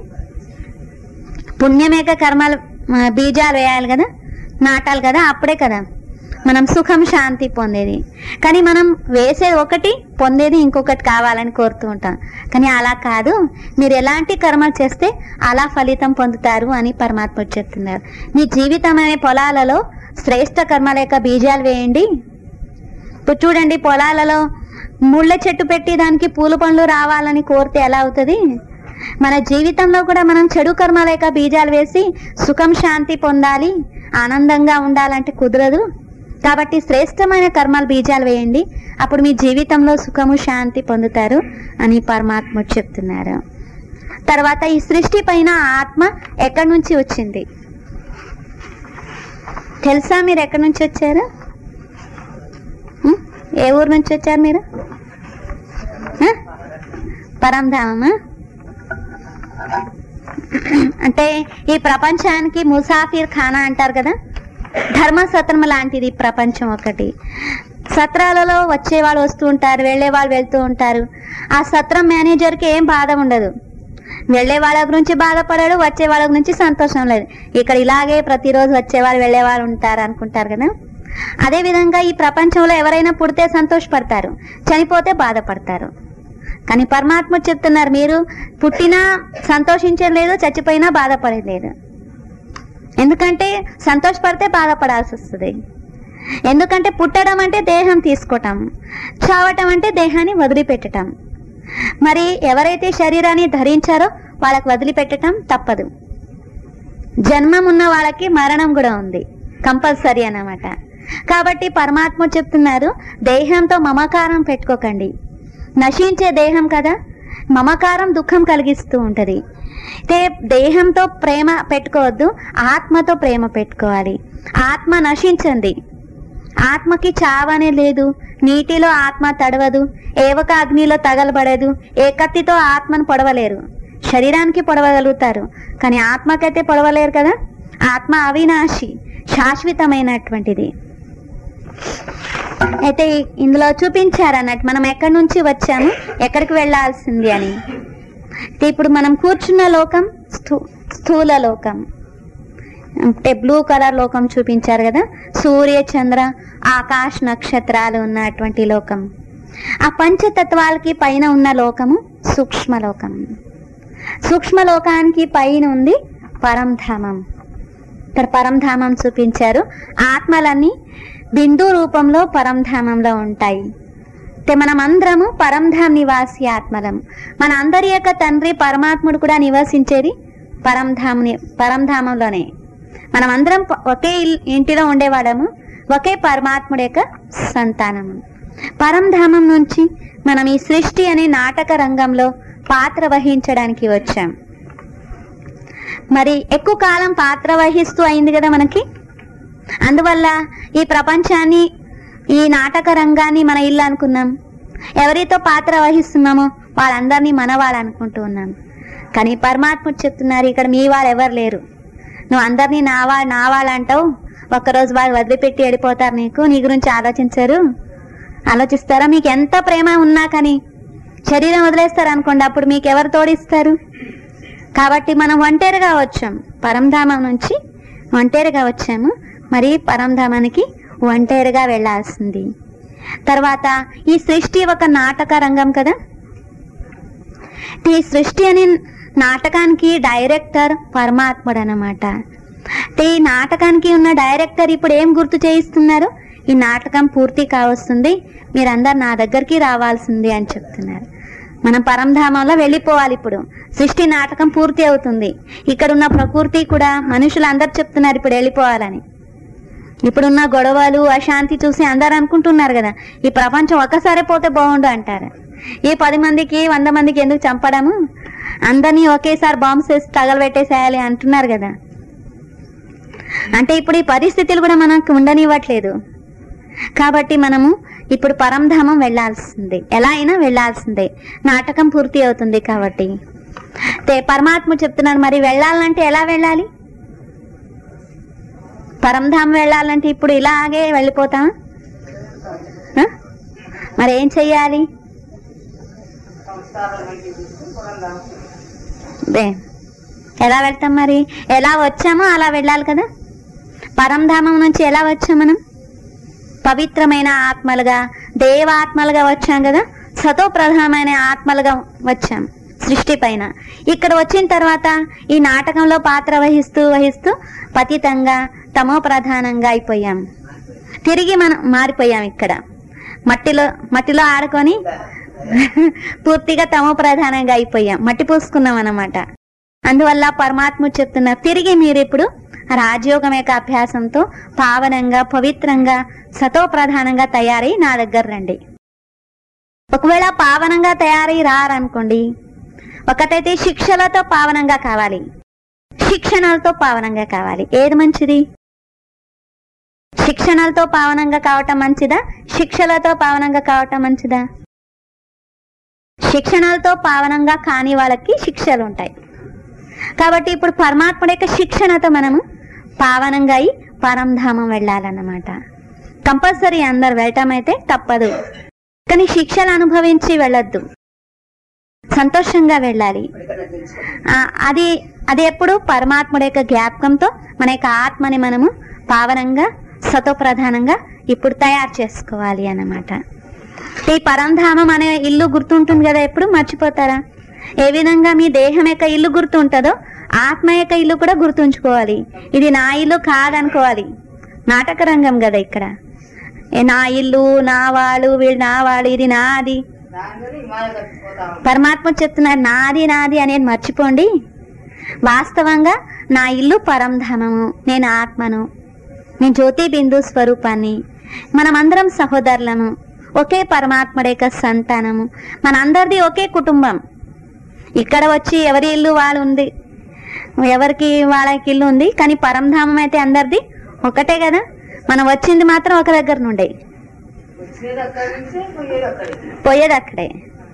పుణ్యమేక కర్మలు ఆ, బీజాలు వేయాలి కదా నాటాలి కదా అప్పుడే కదా మనం సుఖం శాంతి పొందేది కానీ మనం వేసేది ఒకటి పొందేది ఇంకొకటి కావాలని కోరుతూ ఉంటాం కానీ అలా కాదు మీరు ఎలాంటి కర్మలు చేస్తే అలా ఫలితం పొందుతారు అని పరమాత్మ చెప్తున్నారు మీ జీవితం అనే పొలాలలో శ్రేష్ట కర్మ లేక బీజాలు వేయండి ఇప్పుడు చూడండి పొలాలలో ముళ్ళ చెట్టు పెట్టి దానికి పూల పండ్లు రావాలని కోరితే ఎలా అవుతుంది మన జీవితంలో కూడా మనం చెడు కర్మ లేక బీజాలు వేసి సుఖం శాంతి పొందాలి ఆనందంగా ఉండాలంటే కుదరదు కాబట్టి శ్రేష్టమైన కర్మలు బీజాలు వేయండి అప్పుడు మీ జీవితంలో సుఖము శాంతి పొందుతారు అని పరమాత్మ చెప్తున్నారు తర్వాత ఈ సృష్టి పైన ఆత్మ ఎక్కడి నుంచి వచ్చింది తెలుసా మీరు ఎక్కడి నుంచి వచ్చారు ఉం? ఏ ఊరు నుంచి వచ్చారు మీరు ఆ? పరంధామమా అంటే ఈ ప్రపంచానికి ముసాఫిర్ ఖానా అంటారు కదా ధర్మ సత్రం లాంటిది ఈ ప్రపంచం ఒకటి సత్రాలలో వచ్చే వాళ్ళు వస్తూ ఉంటారు వెళ్ళే వాళ్ళు వెళ్తూ ఉంటారు ఆ సత్రం మేనేజర్కి ఏం బాధ ఉండదు వెళ్ళే వాళ్ళ గురించి బాధపడాడు వచ్చే వాళ్ళ గురించి సంతోషం లేదు ఇక్కడ ఇలాగే ప్రతిరోజు వచ్చే వాళ్ళు వెళ్ళే వాళ్ళు ఉంటారు అనుకుంటారు కదా అదే విధంగా ఈ ప్రపంచంలో ఎవరైనా పుడితే సంతోషపడతారు చనిపోతే బాధపడతారు కానీ పరమాత్మ చెప్తున్నారు మీరు పుట్టినా సంతోషించలేదు చచ్చిపోయినా బాధపడలేదు ఎందుకంటే సంతోషపడితే బాధపడాల్సి వస్తుంది ఎందుకంటే పుట్టడం అంటే దేహం తీసుకోవటం చావటం అంటే దేహాన్ని వదిలిపెట్టటం మరి ఎవరైతే శరీరాన్ని ధరించారో వాళ్ళకి వదిలిపెట్టటం తప్పదు జన్మం ఉన్న వాళ్ళకి మరణం కూడా ఉంది కంపల్సరీ అన్నమాట కాబట్టి పరమాత్మ చెప్తున్నారు దేహంతో మమకారం పెట్టుకోకండి నశించే దేహం కదా మమకారం దుఃఖం కలిగిస్తూ ఉంటది అయితే దేహంతో ప్రేమ పెట్టుకోవద్దు ఆత్మతో ప్రేమ పెట్టుకోవాలి ఆత్మ నశించండి ఆత్మకి చావనే లేదు నీటిలో ఆత్మ తడవదు ఏవక అగ్నిలో తగలబడదు ఏ కత్తితో ఆత్మను పొడవలేరు శరీరానికి పొడవగలుగుతారు కానీ ఆత్మకైతే పొడవలేరు కదా ఆత్మ అవినాశి శాశ్వతమైనటువంటిది అయితే ఇందులో చూపించారు అన్నట్టు మనం ఎక్కడి నుంచి వచ్చాము ఎక్కడికి వెళ్ళాల్సింది అని అయితే ఇప్పుడు మనం కూర్చున్న లోకం స్థూ స్థూల లోకం అంటే బ్లూ కలర్ లోకం చూపించారు కదా సూర్య చంద్ర ఆకాశ నక్షత్రాలు ఉన్నటువంటి లోకం ఆ పంచతత్వాలకి పైన ఉన్న లోకము సూక్ష్మ లోకం సూక్ష్మ లోకానికి పైన ఉంది పరంధామం ఇక్కడ పరంధామం చూపించారు ఆత్మలన్నీ బిందు రూపంలో పరంధామంలో ఉంటాయి అయితే మనం అందరము పరంధాం నివాసి ఆత్మలం మన అందరి యొక్క తండ్రి పరమాత్ముడు కూడా నివసించేది పరంధాముని పరంధామంలోనే మనం అందరం ప- ఒకే ఇల్- ఇంటిలో ఉండేవాడము ఒకే పరమాత్ముడి యొక్క సంతానము పరంధామం నుంచి మనం ఈ సృష్టి అనే నాటక రంగంలో పాత్ర వహించడానికి వచ్చాం మరి ఎక్కువ కాలం పాత్ర వహిస్తూ అయింది కదా మనకి అందువల్ల ఈ ప్రపంచాన్ని ఈ నాటక రంగాన్ని మన ఇల్లు అనుకున్నాం ఎవరితో పాత్ర వహిస్తున్నామో వాళ్ళందరినీ మన వాళ్ళు అనుకుంటూ ఉన్నాం కానీ పరమాత్ముడు చెప్తున్నారు ఇక్కడ మీ వాళ్ళు ఎవరు లేరు నువ్వు అందరినీ నా వాళ్ళు నా వాళ్ళు అంటావు ఒక్కరోజు వాళ్ళు వదిలిపెట్టి వెళ్ళిపోతారు నీకు నీ గురించి ఆలోచించరు ఆలోచిస్తారా మీకు ఎంత ప్రేమ ఉన్నా కానీ శరీరం వదిలేస్తారు అనుకోండి అప్పుడు మీకు ఎవరు తోడిస్తారు కాబట్టి మనం ఒంటరిగా వచ్చాం పరంధామం నుంచి ఒంటరిగా వచ్చాము మరి పరంధామానికి ఒంటరిగా వెళ్ళాల్సింది తర్వాత ఈ సృష్టి ఒక నాటక రంగం కదా ఈ సృష్టి అనే నాటకానికి డైరెక్టర్ పరమాత్ముడు అన్నమాట అంటే ఈ నాటకానికి ఉన్న డైరెక్టర్ ఇప్పుడు ఏం గుర్తు చేయిస్తున్నారు ఈ నాటకం పూర్తి కావస్తుంది మీరందరు నా దగ్గరికి రావాల్సింది అని చెప్తున్నారు మనం పరంధామంలో వెళ్ళిపోవాలి ఇప్పుడు సృష్టి నాటకం పూర్తి అవుతుంది ఇక్కడ ఉన్న ప్రకృతి కూడా మనుషులు అందరు చెప్తున్నారు ఇప్పుడు వెళ్ళిపోవాలని ఇప్పుడున్న గొడవలు అశాంతి చూసి అందరు అనుకుంటున్నారు కదా ఈ ప్రపంచం ఒక్కసారి పోతే బాగుండు అంటారు ఈ పది మందికి వంద మందికి ఎందుకు చంపడము అందరినీ ఒకేసారి బాంబ్స్ వేసి తగలబెట్టేసేయాలి అంటున్నారు కదా అంటే ఇప్పుడు ఈ పరిస్థితులు కూడా మనకు ఉండనివ్వట్లేదు కాబట్టి మనము ఇప్పుడు పరంధామం వెళ్ళాల్సిందే ఎలా అయినా వెళ్ళాల్సిందే నాటకం పూర్తి అవుతుంది కాబట్టి తే పరమాత్మ చెప్తున్నాడు మరి వెళ్ళాలంటే ఎలా వెళ్ళాలి పరంధామం వెళ్ళాలంటే ఇప్పుడు ఇలాగే వెళ్ళిపోతాం ఆ? మరి ఏం చెయ్యాలి దే ఎలా వెళ్తాం మరి ఎలా వచ్చామో అలా వెళ్ళాలి కదా పరంధామం నుంచి ఎలా వచ్చాం మనం పవిత్రమైన ఆత్మలుగా దేవాత్మలుగా వచ్చాం కదా సతో ప్రధానమైన ఆత్మలుగా వచ్చాం సృష్టి పైన ఇక్కడ వచ్చిన తర్వాత ఈ నాటకంలో పాత్ర వహిస్తూ వహిస్తూ పతితంగా తమో ప్రధానంగా అయిపోయాం తిరిగి మనం మారిపోయాం ఇక్కడ మట్టిలో మట్టిలో ఆడుకొని పూర్తిగా తమో ప్రధానంగా అయిపోయాం మట్టి పూసుకున్నాం అన్నమాట అందువల్ల పరమాత్మ చెప్తున్నారు తిరిగి మీరు ఇప్పుడు రాజయోగం యొక్క అభ్యాసంతో పావనంగా పవిత్రంగా సతో ప్రధానంగా తయారై నా దగ్గర రండి ఒకవేళ పావనంగా తయారై రారనుకోండి ఒకటైతే శిక్షలతో పావనంగా కావాలి శిక్షణలతో పావనంగా కావాలి ఏది మంచిది శిక్షణలతో పావనంగా కావటం మంచిదా శిక్షలతో పావనంగా కావటం మంచిదా శిక్షణలతో పావనంగా కాని వాళ్ళకి శిక్షలు ఉంటాయి కాబట్టి ఇప్పుడు పరమాత్ముడి యొక్క శిక్షణతో మనము పావనంగా అయి పరంధామం వెళ్ళాలన్నమాట కంపల్సరీ అందరు వెళ్ళటం అయితే తప్పదు కానీ శిక్షలు అనుభవించి వెళ్ళొద్దు సంతోషంగా వెళ్ళాలి ఆ, అది అది ఎప్పుడు పరమాత్ముడి యొక్క జ్ఞాపకంతో మన యొక్క ఆత్మని మనము పావనంగా సతోప్రధానంగా ఇప్పుడు తయారు చేసుకోవాలి అన్నమాట ఈ పరంధామం అనే ఇల్లు గుర్తుంటుంది కదా ఎప్పుడు మర్చిపోతారా ఏ విధంగా మీ దేహం యొక్క ఇల్లు గుర్తుంటుందో ఆత్మ యొక్క ఇల్లు కూడా గుర్తుంచుకోవాలి ఇది నా ఇల్లు కాదనుకోవాలి నాటక రంగం కదా ఇక్కడ ఏ నా ఇల్లు నా వాళ్ళు వీళ్ళు నా వాళ్ళు ఇది నాది పరమాత్మ చెప్తున్నారు నాది నాది అనేది మర్చిపోండి వాస్తవంగా నా ఇల్లు పరంధామము నేను ఆత్మను నేను జ్యోతి బిందు స్వరూపాన్ని మనమందరం సహోదరులము ఒకే పరమాత్ముడి యొక్క సంతానము మనందరిది ఒకే కుటుంబం ఇక్కడ వచ్చి ఎవరి ఇల్లు వాళ్ళు ఉంది ఎవరికి వాళ్ళకి ఇల్లు ఉంది కానీ పరంధామం అయితే అందరిది ఒకటే కదా మనం వచ్చింది మాత్రం ఒక దగ్గర నుండే పోయేది అక్కడే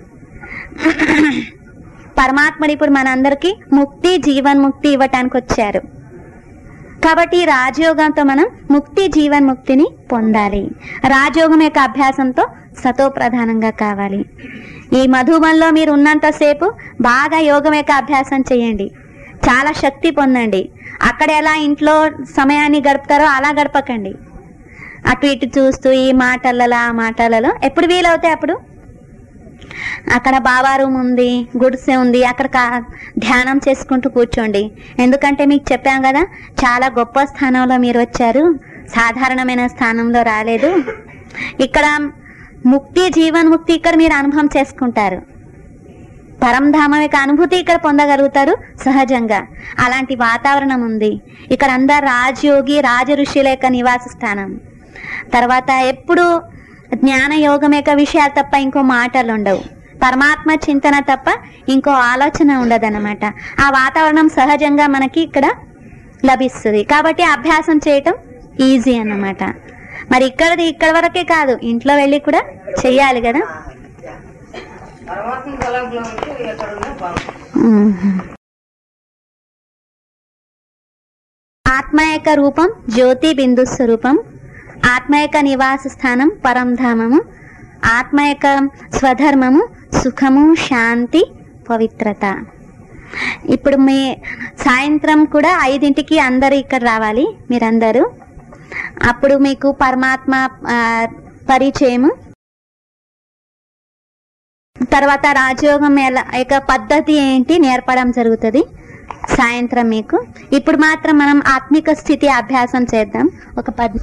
పరమాత్ముడు ఇప్పుడు మనందరికీ ముక్తి జీవన్ముక్తి ఇవ్వటానికి వచ్చారు కాబట్టి ఈ రాజయోగంతో మనం ముక్తి జీవన్ముక్తిని పొందాలి రాజయోగం యొక్క అభ్యాసంతో సతో ప్రధానంగా కావాలి ఈ మధుబంలో మీరు ఉన్నంతసేపు బాగా యోగం యొక్క అభ్యాసం చేయండి చాలా శక్తి పొందండి అక్కడ ఎలా ఇంట్లో సమయాన్ని గడుపుతారో అలా గడపకండి అటు ఇటు చూస్తూ ఈ మాటలలో ఆ మాటలలో ఎప్పుడు వీలవుతే అప్పుడు అక్కడ బాబా రూమ్ ఉంది గుడిసె ఉంది అక్కడ కా- ధ్యానం చేసుకుంటూ కూర్చోండి ఎందుకంటే మీకు చెప్పాం కదా చాలా గొప్ప స్థానంలో మీరు వచ్చారు సాధారణమైన స్థానంలో రాలేదు ఇక్కడ ముక్తి జీవన్ముక్తి ఇక్కడ మీరు అనుభవం చేసుకుంటారు పరంధామం యొక్క అనుభూతి ఇక్కడ పొందగలుగుతారు సహజంగా అలాంటి వాతావరణం ఉంది ఇక్కడ అందరు రాజయోగి రాజ ఋషుల యొక్క నివాస స్థానం తర్వాత ఎప్పుడు జ్ఞాన యోగం యొక్క విషయాలు తప్ప ఇంకో మాటలు ఉండవు పరమాత్మ చింతన తప్ప ఇంకో ఆలోచన ఉండదన్నమాట ఆ వాతావరణం సహజంగా మనకి ఇక్కడ లభిస్తుంది కాబట్టి అభ్యాసం చేయటం ఈజీ అన్నమాట మరి ఇక్కడది ఇక్కడ వరకే కాదు ఇంట్లో వెళ్ళి కూడా చెయ్యాలి కదా పరమాత్మ తలంపులో ఉంటే ఎక్కడున్నా బాగుంటుంది మ్మ్. ఆత్మ యొక్క రూపం జ్యోతి బిందు స్వరూపం ఆత్మ యొక్క నివాస స్థానం పరంధామము ఆత్మ యొక్క స్వధర్మము సుఖము శాంతి పవిత్రత ఇప్పుడు మీ సాయంత్రం కూడా ఐదింటికి అందరూ ఇక్కడ రావాలి మీరందరూ అప్పుడు మీకు పరమాత్మ ఆ, పరిచయము తర్వాత రాజయోగం ఎలా యొక్క పద్ధతి ఏంటి నేర్పడం జరుగుతుంది సాయంత్రం మీకు ఇప్పుడు మాత్రం మనం ఆత్మిక స్థితి అభ్యాసం చేద్దాం ఒక పద్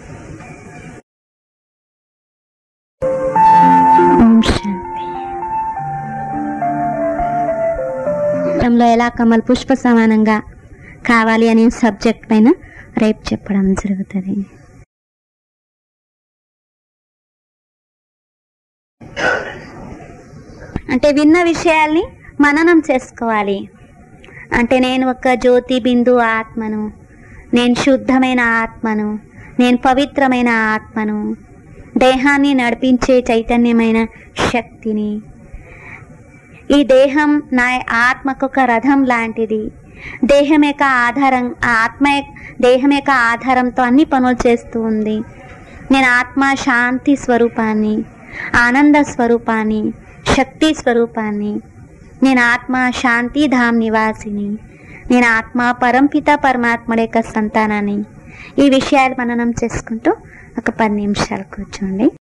ఓం శాంతి. లో ఎలా కమల్ పుష్ప సమానంగా కావాలి అనే సబ్జెక్ట్ పైన రేపు చెప్పడం జరుగుతుంది అంటే విన్న విషయాల్ని మననం చేసుకోవాలి అంటే నేను ఒక జ్యోతి బిందు ఆత్మను నేను శుద్ధమైన ఆత్మను నేను పవిత్రమైన ఆత్మను దేహాన్ని నడిపించే చైతన్యమైన శక్తిని ఈ దేహం నా ఆత్మకు ఒక రథం లాంటిది దేహం యొక్క ఆధారం ఆ ఆత్మ యొక్క- దేహం యొక్క ఆధారంతో అన్ని పనులు చేస్తూ ఉంది నేను ఆత్మ శాంతి స్వరూపాన్ని ఆనంద స్వరూపాన్ని శక్తి స్వరూపాన్ని నేను ఆత్మ శాంతి ధామ్ నివాసిని నేను ఆత్మ పరంపిత పరమాత్ముడి యొక్క సంతానాన్ని ఈ విషయాలు మననం చేసుకుంటూ ఒక పది నిమిషాలు కూర్చోండి